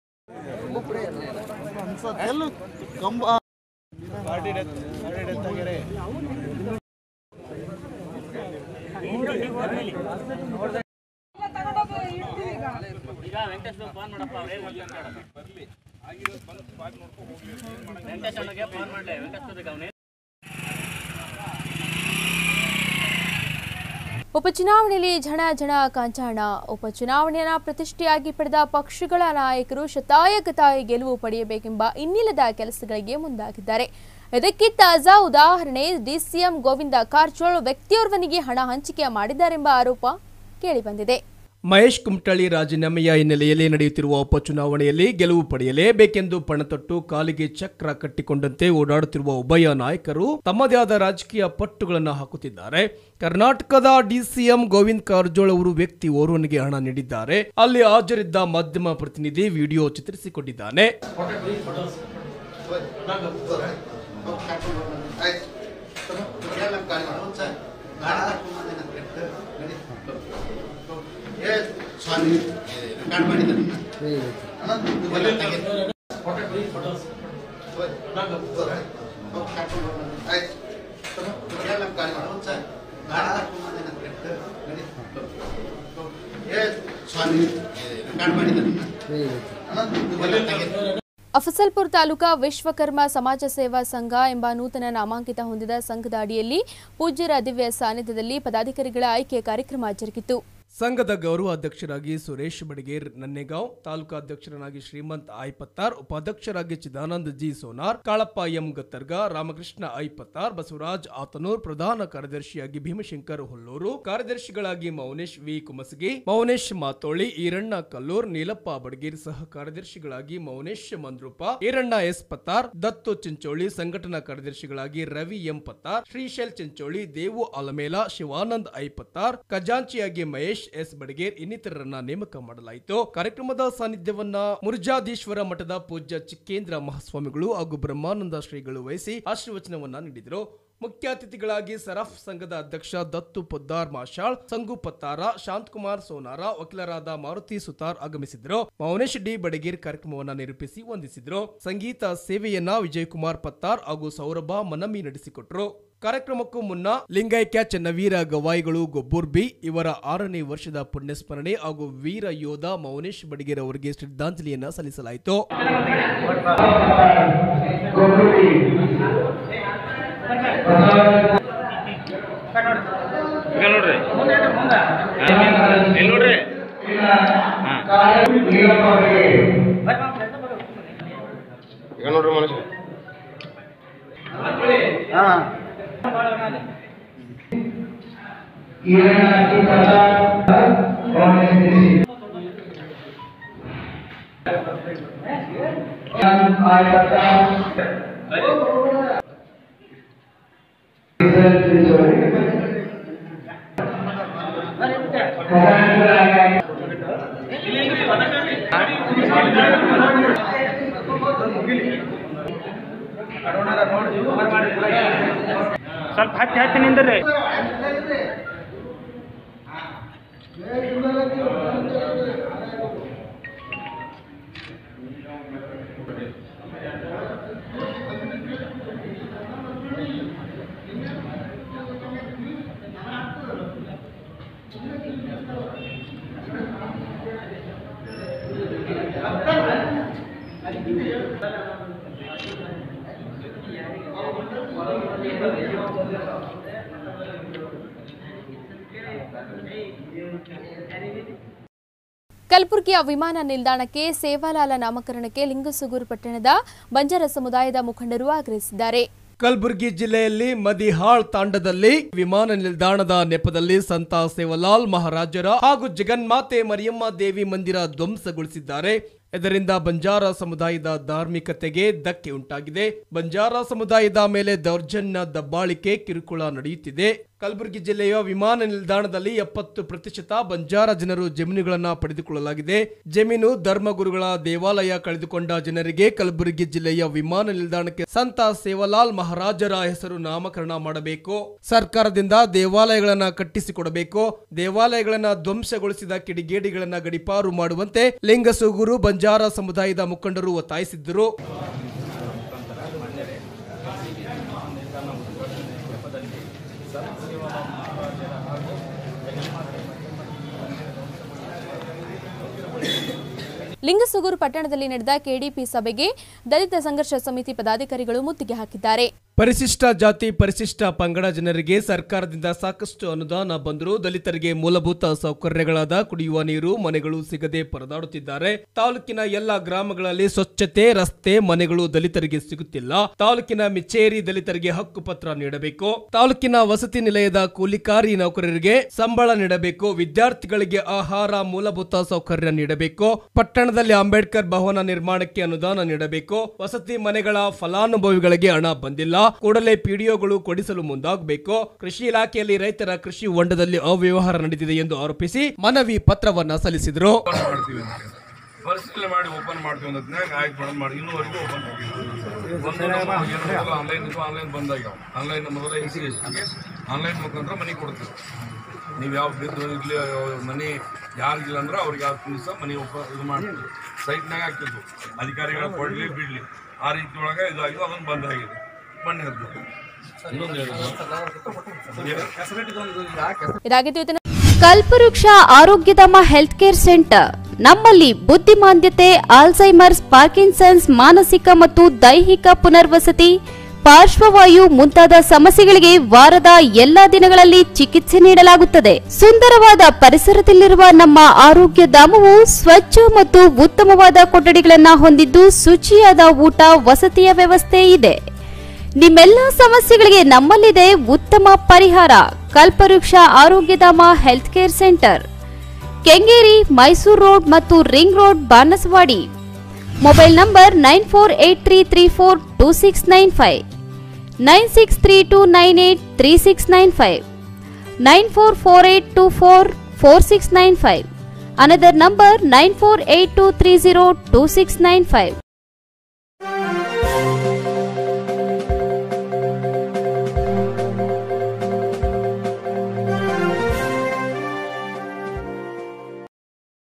ಉಪಚುನಾವಣೆಯಲ್ಲಿ ಝಣ ಝಣ ಕಾಂಚಾಣ ಉಪಚುನಾವಣೆಯನ್ನ ಪ್ರತಿಷ್ಠೆಯಾಗಿ ಪಡೆದ ಪಕ್ಷಗಳ ನಾಯಕರು ಶತಾಯಗತಾಯಿ ಗೆಲುವು ಪಡೆಯಬೇಕೆಂಬ ಇನ್ನಿಲ್ಲದ ಕೆಲಸಗಳಿಗೆ ಮುಂದಾಗಿದ್ದಾರೆ ಇದಕ್ಕೆ ತಾಜಾ ಉದಾಹರಣೆ ಡಿಸಿಎಂ ಗೋವಿಂದ ಕಾರಜೋಳ ವ್ಯಕ್ತಿಯೋರ್ವನಿಗೆ ಹಣ ಹಂಚಿಕೆ ಮಾಡಿದ್ದಾರೆಂಬ ಆರೋಪ ಕೇಳಿಬಂದಿದೆ ಮಹೇಶ್ ಕುಮಟಳ್ಳಿ ರಾಜೀನಾಮೆಯ ಹಿನ್ನೆಲೆಯಲ್ಲಿ ನಡೆಯುತ್ತಿರುವ ಉಪಚುನಾವಣೆಯಲ್ಲಿ ಗೆಲುವು ಪಡೆಯಲೇಬೇಕೆಂದು ಪಣತೊಟ್ಟು ಕಾಲಿಗೆ ಚಕ್ರ ಕಟ್ಟಿಕೊಂಡಂತೆ ಓಡಾಡುತ್ತಿರುವ ಉಭಯ ನಾಯಕರು ತಮ್ಮದೇ ಆದ ರಾಜಕೀಯ ಪಟ್ಟುಗಳನ್ನು ಹಾಕುತ್ತಿದ್ದಾರೆ ಕರ್ನಾಟಕದ ಡಿಸಿಎಂ ಗೋವಿಂದ್ ಕಾರಜೋಳ ಅವರು ವ್ಯಕ್ತಿ ಓರ್ವನಿಗೆ ಹಣ ನೀಡಿದ್ದಾರೆ ಅಲ್ಲಿ ಹಾಜರಿದ್ದ ಮಾಧ್ಯಮ ಪ್ರತಿನಿಧಿ ವಿಡಿಯೋ ಚಿತ್ರಿಸಿಕೊಂಡಿದ್ದಾನೆ ಆಯ್ತು ಎಲ್ಲ ಗಾಡಿ ಮಾಡು ಸರ್ ಗಾಡಿ ಹಾಕೊಂಡು ಬಂದೆ ನನ್ನ ಕಡೆ. ನಡಿ. ಏ ಸ್ವಾಮಿ ರೆಕಾರ್ಡ್ ಮಾಡಿದ್ದೀನಿ ಅಣ್ಣ, ಇದೆಲ್ಲ ತೆಗೆದು. ಹೋಯ್. ಹೋಗ್ ಕರ್ಕೊಂಡು ಬಂದೆ. ಆಯ್ತು ಎಲ್ಲ ಗಾಡಿ ಮಾಡು ಸರ್ ಗಾಡಿ ಹಾಕೊಂಡು ಬಂದೆ ನನ್ನ ಕಡೆ. ನಡಿ. ಏ ಸ್ವಾಮಿ ರೆಕಾರ್ಡ್ ಮಾಡಿದ್ದೀನಿ ಅಣ್ಣ, ಇದೆಲ್ಲ ತೆಗೆದು. ಅಫಸಲ್ಪುರ್ ತಾಲೂಕಾ ವಿಶ್ವಕರ್ಮ ಸಮಾಜ ಸೇವಾ ಸಂಘ ಎಂಬ ನೂತನ ನಾಮಾಂಕಿತ ಹೊಂದಿದ ಸಂಘದ ಅಡಿಯಲ್ಲಿ ಪೂಜ್ಯರ ದಿವ್ಯ ಸಾನ್ನಿಧ್ಯದಲ್ಲಿ ಪದಾಧಿಕಾರಿಗಳ ಆಯ್ಕೆ ಕಾರ್ಯಕ್ರಮ ಜರುಗಿತು ಸಂಘದ ಗೌರವ ಅಧ್ಯಕ್ಷರಾಗಿ ಸುರೇಶ್ ಬಡಗೇರ್ ನನ್ನೆಗಾಂವ್ ತಾಲೂಕಾ ಅಧ್ಯಕ್ಷರನಾಗಿ ಶ್ರೀಮಂತ್ ಐಪತ್ತಾರ್ ಉಪಾಧ್ಯಕ್ಷರಾಗಿ ಚಿದಾನಂದ್ ಜಿ ಸೋನಾರ್ ಕಾಳಪ್ಪ ಎಂ ಗತ್ತರ್ಗ ರಾಮಕೃಷ್ಣ ಐಪತ್ತಾರ್ ಬಸವರಾಜ್ ಆತನೂರ್ ಪ್ರಧಾನ ಕಾರ್ಯದರ್ಶಿಯಾಗಿ ಭೀಮಶಂಕರ್ ಹುಲ್ಲೂರು ಕಾರ್ಯದರ್ಶಿಗಳಾಗಿ ಮೌನೇಶ್ ವಿ ಕುಮಸಗಿ ಮೌನೇಶ್ ಮಾತೋಳಿ ಈರಣ್ಣ ಕಲ್ಲೂರ್ ನೀಲಪ್ಪ ಬಡಗೇರ್ ಸಹ ಕಾರ್ಯದರ್ಶಿಗಳಾಗಿ ಮೌನೇಶ್ ಮಂದ್ರೂಪ ಈರಣ್ಣ ಎಸ್ ಪತ್ತಾರ್ ದತ್ತು ಚಿಂಚೋಳಿ ಸಂಘಟನಾ ಕಾರ್ಯದರ್ಶಿಗಳಾಗಿ ರವಿ ಎಂ ಪತ್ತಾರ್ ಶ್ರೀಶೈಲ್ ಚಿಂಚೋಳಿ ದೇವು ಅಲಮೇಲ ಶಿವಾನಂದ್ ಐ ಪತ್ತಾರ್ ಖಜಾಂಚಿಯಾಗಿ ಮಹೇಶ್ ಎಸ್ ಬಡಗೇರ್ ಇನ್ನಿತರರನ್ನ ನೇಮಕ ಮಾಡಲಾಯಿತು ಕಾರ್ಯಕ್ರಮದ ಸಾನ್ನಿಧ್ಯವನ್ನ ಮುರ್ಜಾದೀಶ್ವರ ಮಠದ ಪೂಜ್ಯ ಚಿಕ್ಕೇಂದ್ರ ಮಹಾಸ್ವಾಮಿಗಳು ಹಾಗೂ ಬ್ರಹ್ಮಾನಂದ ಶ್ರೀಗಳು ವಹಿಸಿ ಆಶೀರ್ವಚನವನ್ನ ನೀಡಿದರು ಮುಖ್ಯ ಅತಿಥಿಗಳಾಗಿ ಸರಫ್ ಸಂಘದ ಅಧ್ಯಕ್ಷ ದತ್ತು ಪೊದ್ದಾರ್ ಮಾಶಾಳ್ ಸಂಗು ಪತ್ತಾರ ಶಾಂತಕುಮಾರ್ ಸೋನಾರ ವಕೀಲರಾದ ಮಾರುತಿ ಸುತಾರ್ ಆಗಮಿಸಿದ್ರು ಮೌನೇಶ್ ಡಿ ಬಡಗೇರ್ ಕಾರ್ಯಕ್ರಮವನ್ನ ನಿರೂಪಿಸಿ ವಂದಿಸಿದ್ರು ಸಂಗೀತ ಸೇವೆಯನ್ನ ವಿಜಯಕುಮಾರ್ ಪತ್ತಾರ್ ಹಾಗೂ ಸೌರಭ ಮನಮಿ ನಡೆಸಿಕೊಟ್ರು ಕಾರ್ಯಕ್ರಮಕ್ಕೂ ಮುನ್ನ ಲಿಂಗೈಕ್ಯ ಚೆನ್ನವೀರ ಗವಾಯಿಗಳು ಗೊಬ್ಬೂರ್ ಬಿ ಇವರ ಆರನೇ ವರ್ಷದ ಪುಣ್ಯಸ್ಮರಣೆ ಹಾಗೂ ವೀರ ಯೋಧ ಮೌನೇಶ್ ಬಡಿಗೇರ್ ಅವರಿಗೆ ಶ್ರದ್ಧಾಂಜಲಿಯನ್ನ ಸಲ್ಲಿಸಲಾಯಿತು ಈಗ ನೋಡ್ರಿ ಇಲ್ಲಿ ನೋಡ್ರಿ ಈಗ ನೋಡ್ರಿ ಮನುಷ್ಯ ಸ್ವಲ್ಪ ಹತ್ತಿ ಹತ್ತಿ ನಿಂದ್ರಿ ಕಲಬುರಗಿಯ ವಿಮಾನ ನಿಲ್ದಾಣಕ್ಕೆ ಸೇವಾಲಾಲ ನಾಮಕರಣಕ್ಕೆ ಲಿಂಗಸುಗೂರು ಪಟ್ಟಣದ ಬಂಜಾರ ಸಮುದಾಯದ ಮುಖಂಡರು ಆಗ್ರಹಿಸಿದ್ದಾರೆ ಕಲಬುರಗಿ ಜಿಲ್ಲೆಯಲ್ಲಿ ಮದಿಹಾಳ್ ತಾಂಡದಲ್ಲಿ ವಿಮಾನ ನಿಲ್ದಾಣದ ನೆಪದಲ್ಲಿ ಸಂತ ಸೇವಲಾಲ್ ಮಹಾರಾಜರ ಹಾಗೂ ಜಗನ್ಮಾತೆ ಮರಿಯಮ್ಮ ದೇವಿ ಮಂದಿರ ಧ್ವಂಸಗೊಳಿಸಿದ್ದಾರೆ ಇದರಿಂದ ಬಂಜಾರ ಸಮುದಾಯದ ಧಾರ್ಮಿಕತೆಗೆ ಧಕ್ಕೆ ಉಂಟಾಗಿದೆ ಬಂಜಾರ ಸಮುದಾಯದ ಮೇಲೆ ದೌರ್ಜನ್ಯ ದಬ್ಬಾಳಿಕೆ ಕಿರುಕುಳ ನಡೆಯುತ್ತಿದೆ ಕಲಬುರಗಿ ಜಿಲ್ಲೆಯ ವಿಮಾನ ನಿಲ್ದಾಣದಲ್ಲಿ ಎಪ್ಪತ್ತು ಪ್ರತಿಶತ ಬಂಜಾರ ಜನರು ಜಮೀನುಗಳನ್ನ ಪಡೆದುಕೊಳ್ಳಲಾಗಿದೆ ಜಮೀನು ಧರ್ಮಗುರುಗಳ ದೇವಾಲಯ ಕಳೆದುಕೊಂಡ ಜನರಿಗೆ ಕಲಬುರಗಿ ಜಿಲ್ಲೆಯ ವಿಮಾನ ನಿಲ್ದಾಣಕ್ಕೆ ಸಂತ ಸೇವಲಾಲ್ ಮಹಾರಾಜರ ಹೆಸರು ನಾಮಕರಣ ಮಾಡಬೇಕು ಸರ್ಕಾರದಿಂದ ದೇವಾಲಯಗಳನ್ನ ಕಟ್ಟಿಸಿಕೊಡಬೇಕು ದೇವಾಲಯಗಳನ್ನ ಧ್ವಂಸಗೊಳಿಸಿದ ಕಿಡಿಗೇಡಿಗಳನ್ನ ಗಡಿಪಾರು ಮಾಡುವಂತೆ ಲಿಂಗಸೂಗೂರು ಬಂಜಾರ ಸಮುದಾಯದ ಮುಖಂಡರು ಒತ್ತಾಯಿಸಿದ್ದರು ಲಿಂಗಸುಗೂರು ಪಟ್ಟಣದಲ್ಲಿ ನಡೆದ ಕೆಡಿಪಿ ಸಭೆಗೆ ದಲಿತ ಸಂಘರ್ಷ ಸಮಿತಿ ಪದಾಧಿಕಾರಿಗಳು ಮುತ್ತಿಗೆ ಹಾಕಿದ್ದಾರೆ ಪರಿಶಿಷ್ಟ ಜಾತಿ ಪರಿಶಿಷ್ಟ ಪಂಗಡ ಜನರಿಗೆ ಸರ್ಕಾರದಿಂದ ಸಾಕಷ್ಟು ಅನುದಾನ ಬಂದರೂ ದಲಿತರಿಗೆ ಮೂಲಭೂತ ಸೌಕರ್ಯಗಳಾದ ಕುಡಿಯುವ ನೀರು ಮನೆಗಳು ಸಿಗದೆ ಪರದಾಡುತ್ತಿದ್ದಾರೆ ತಾಲೂಕಿನ ಎಲ್ಲ ಗ್ರಾಮಗಳಲ್ಲಿ ಸ್ವಚ್ಛತೆ ರಸ್ತೆ ಮನೆಗಳು ದಲಿತರಿಗೆ ಸಿಗುತ್ತಿಲ್ಲ ತಾಲೂಕಿನ ಮಿಚೇರಿ ದಲಿತರಿಗೆ ಹಕ್ಕು ಪತ್ರ ನೀಡಬೇಕು ತಾಲೂಕಿನ ವಸತಿ ನಿಲಯದ ಕೂಲಿಕಾರಿ ನೌಕರರಿಗೆ ಸಂಬಳ ನೀಡಬೇಕು ವಿದ್ಯಾರ್ಥಿಗಳಿಗೆ ಆಹಾರ ಮೂಲಭೂತ ಸೌಕರ್ಯ ನೀಡಬೇಕು ಪಟ್ಟಣದಲ್ಲಿ ಅಂಬೇಡ್ಕರ್ ಭವನ ನಿರ್ಮಾಣಕ್ಕೆ ಅನುದಾನ ನೀಡಬೇಕು ವಸತಿ ಮನೆಗಳ ಫಲಾನುಭವಿಗಳಿಗೆ ಹಣ ಬಂದಿಲ್ಲ ಕೂಡಲೇ ಪಿಡಿಒಗಳು ಕೊಡಿಸಲು ಮುಂದಾಗಬೇಕು ಕೃಷಿ ಇಲಾಖೆಯಲ್ಲಿ ರೈತರ ಕೃಷಿ ಹೊಂಡದಲ್ಲಿ ಅವ್ಯವಹಾರ ನಡೆದಿದೆ ಎಂದು ಆರೋಪಿಸಿ ಮನವಿ ಪತ್ರವನ್ನ ಸಲ್ಲಿಸಿದರು ಓಪನ್ ಮಾಡ್ತೀವಿ ಅಂತ ಪರಿಶೀಲನೆ ಮಾಡಿ ಓಪನ್ ಮಾಡ್ತೀವಿ ಅನ್ನೋದ್ನಾಗ ಆಯ್ತು ಮೇಡಮ್ ಮಾಡಿ ಇನ್ನೂವರೆಗೂ ಓಪನ್ ಆಗಿಲ್ಲ ಆನ್ಲೈನ್ ಆನ್ಲೈನ್ ಬಂದಾಗ್ಯಾವ ಆನ್ಲೈನ್ ಮೊದಲ ಎ ಸಿ ಆನ್ಲೈನ್ ಮುಖಾಂತರ ಮನೆ ಕೊಡ್ತೀವಿ ನೀವು ಯಾವ ಬಿದ್ದು ಇರ್ಲಿ ಮನೆ ಯಾರಿಗಿಲ್ಲ ಅಂದ್ರೆ ಅವ್ರಿಗೆ ಯಾವ ದಿವಸ ಮನೆ ಓಪ ಇದು ಮಾಡ್ತೀವಿ ಸೈಟ್ನಾಗ ಹಾಕ್ತಿದ್ವು ಅಧಿಕಾರಿಗಳು ಕೊಡ್ಲಿ ಬಿಡ್ಲಿ ಆ ರೀತಿ ಒಳಗೆ ಇದಾಗಿ ಅದನ್ನು ಬಂದ್ ಆಗಿದೆ ಬನ್ನಿ ಹದ್ದು ಇನ್ನೊಂದು ಹೇಳಿ ಇದಾಗಿದ್ದು ಇದನ್ನು ಕಲ್ಪವೃಕ್ಷ ಆರೋಗ್ಯಧಾಮ ಹೆಲ್ತ್ ಕೇರ್ ಸೆಂಟರ್ ನಮ್ಮಲ್ಲಿ ಬುದ್ಧಿಮಾಂದ್ಯತೆ ಆಲ್ಝೈಮರ್ಸ್ ಪಾರ್ಕಿನ್ಸನ್ಸ್ ಮಾನಸಿಕ ಮತ್ತು ದೈಹಿಕ ಪುನರ್ವಸತಿ ಪಾರ್ಶ್ವವಾಯು ಮುಂತಾದ ಸಮಸ್ಯೆಗಳಿಗೆ ವಾರದ ಎಲ್ಲಾ ದಿನಗಳಲ್ಲಿ ಚಿಕಿತ್ಸೆ ನೀಡಲಾಗುತ್ತದೆ ಸುಂದರವಾದ ಪರಿಸರದಲ್ಲಿರುವ ನಮ್ಮ ಆರೋಗ್ಯ ಧಾಮವು ಸ್ವಚ್ಛ ಮತ್ತು ಉತ್ತಮವಾದ ಕೊಠಡಿಗಳನ್ನು ಹೊಂದಿದ್ದು ಶುಚಿಯಾದ ಊಟ ವಸತಿಯ ವ್ಯವಸ್ಥೆ ಇದೆ ನಿಮ್ಮೆಲ್ಲ ಸಮಸ್ಯೆಗಳಿಗೆ ನಮ್ಮಲ್ಲಿದೆ ಉತ್ತಮ ಪರಿಹಾರ Kalpavriksha Arogyadhama health care centre Kengeri Mysuru road ಮತ್ತು ring road Banaswadi mobile number nine four eight three three four two six nine five nine six three two nine eight three six nine five nine four four eight two four four six nine five another number nine four eight two three zero two six nine five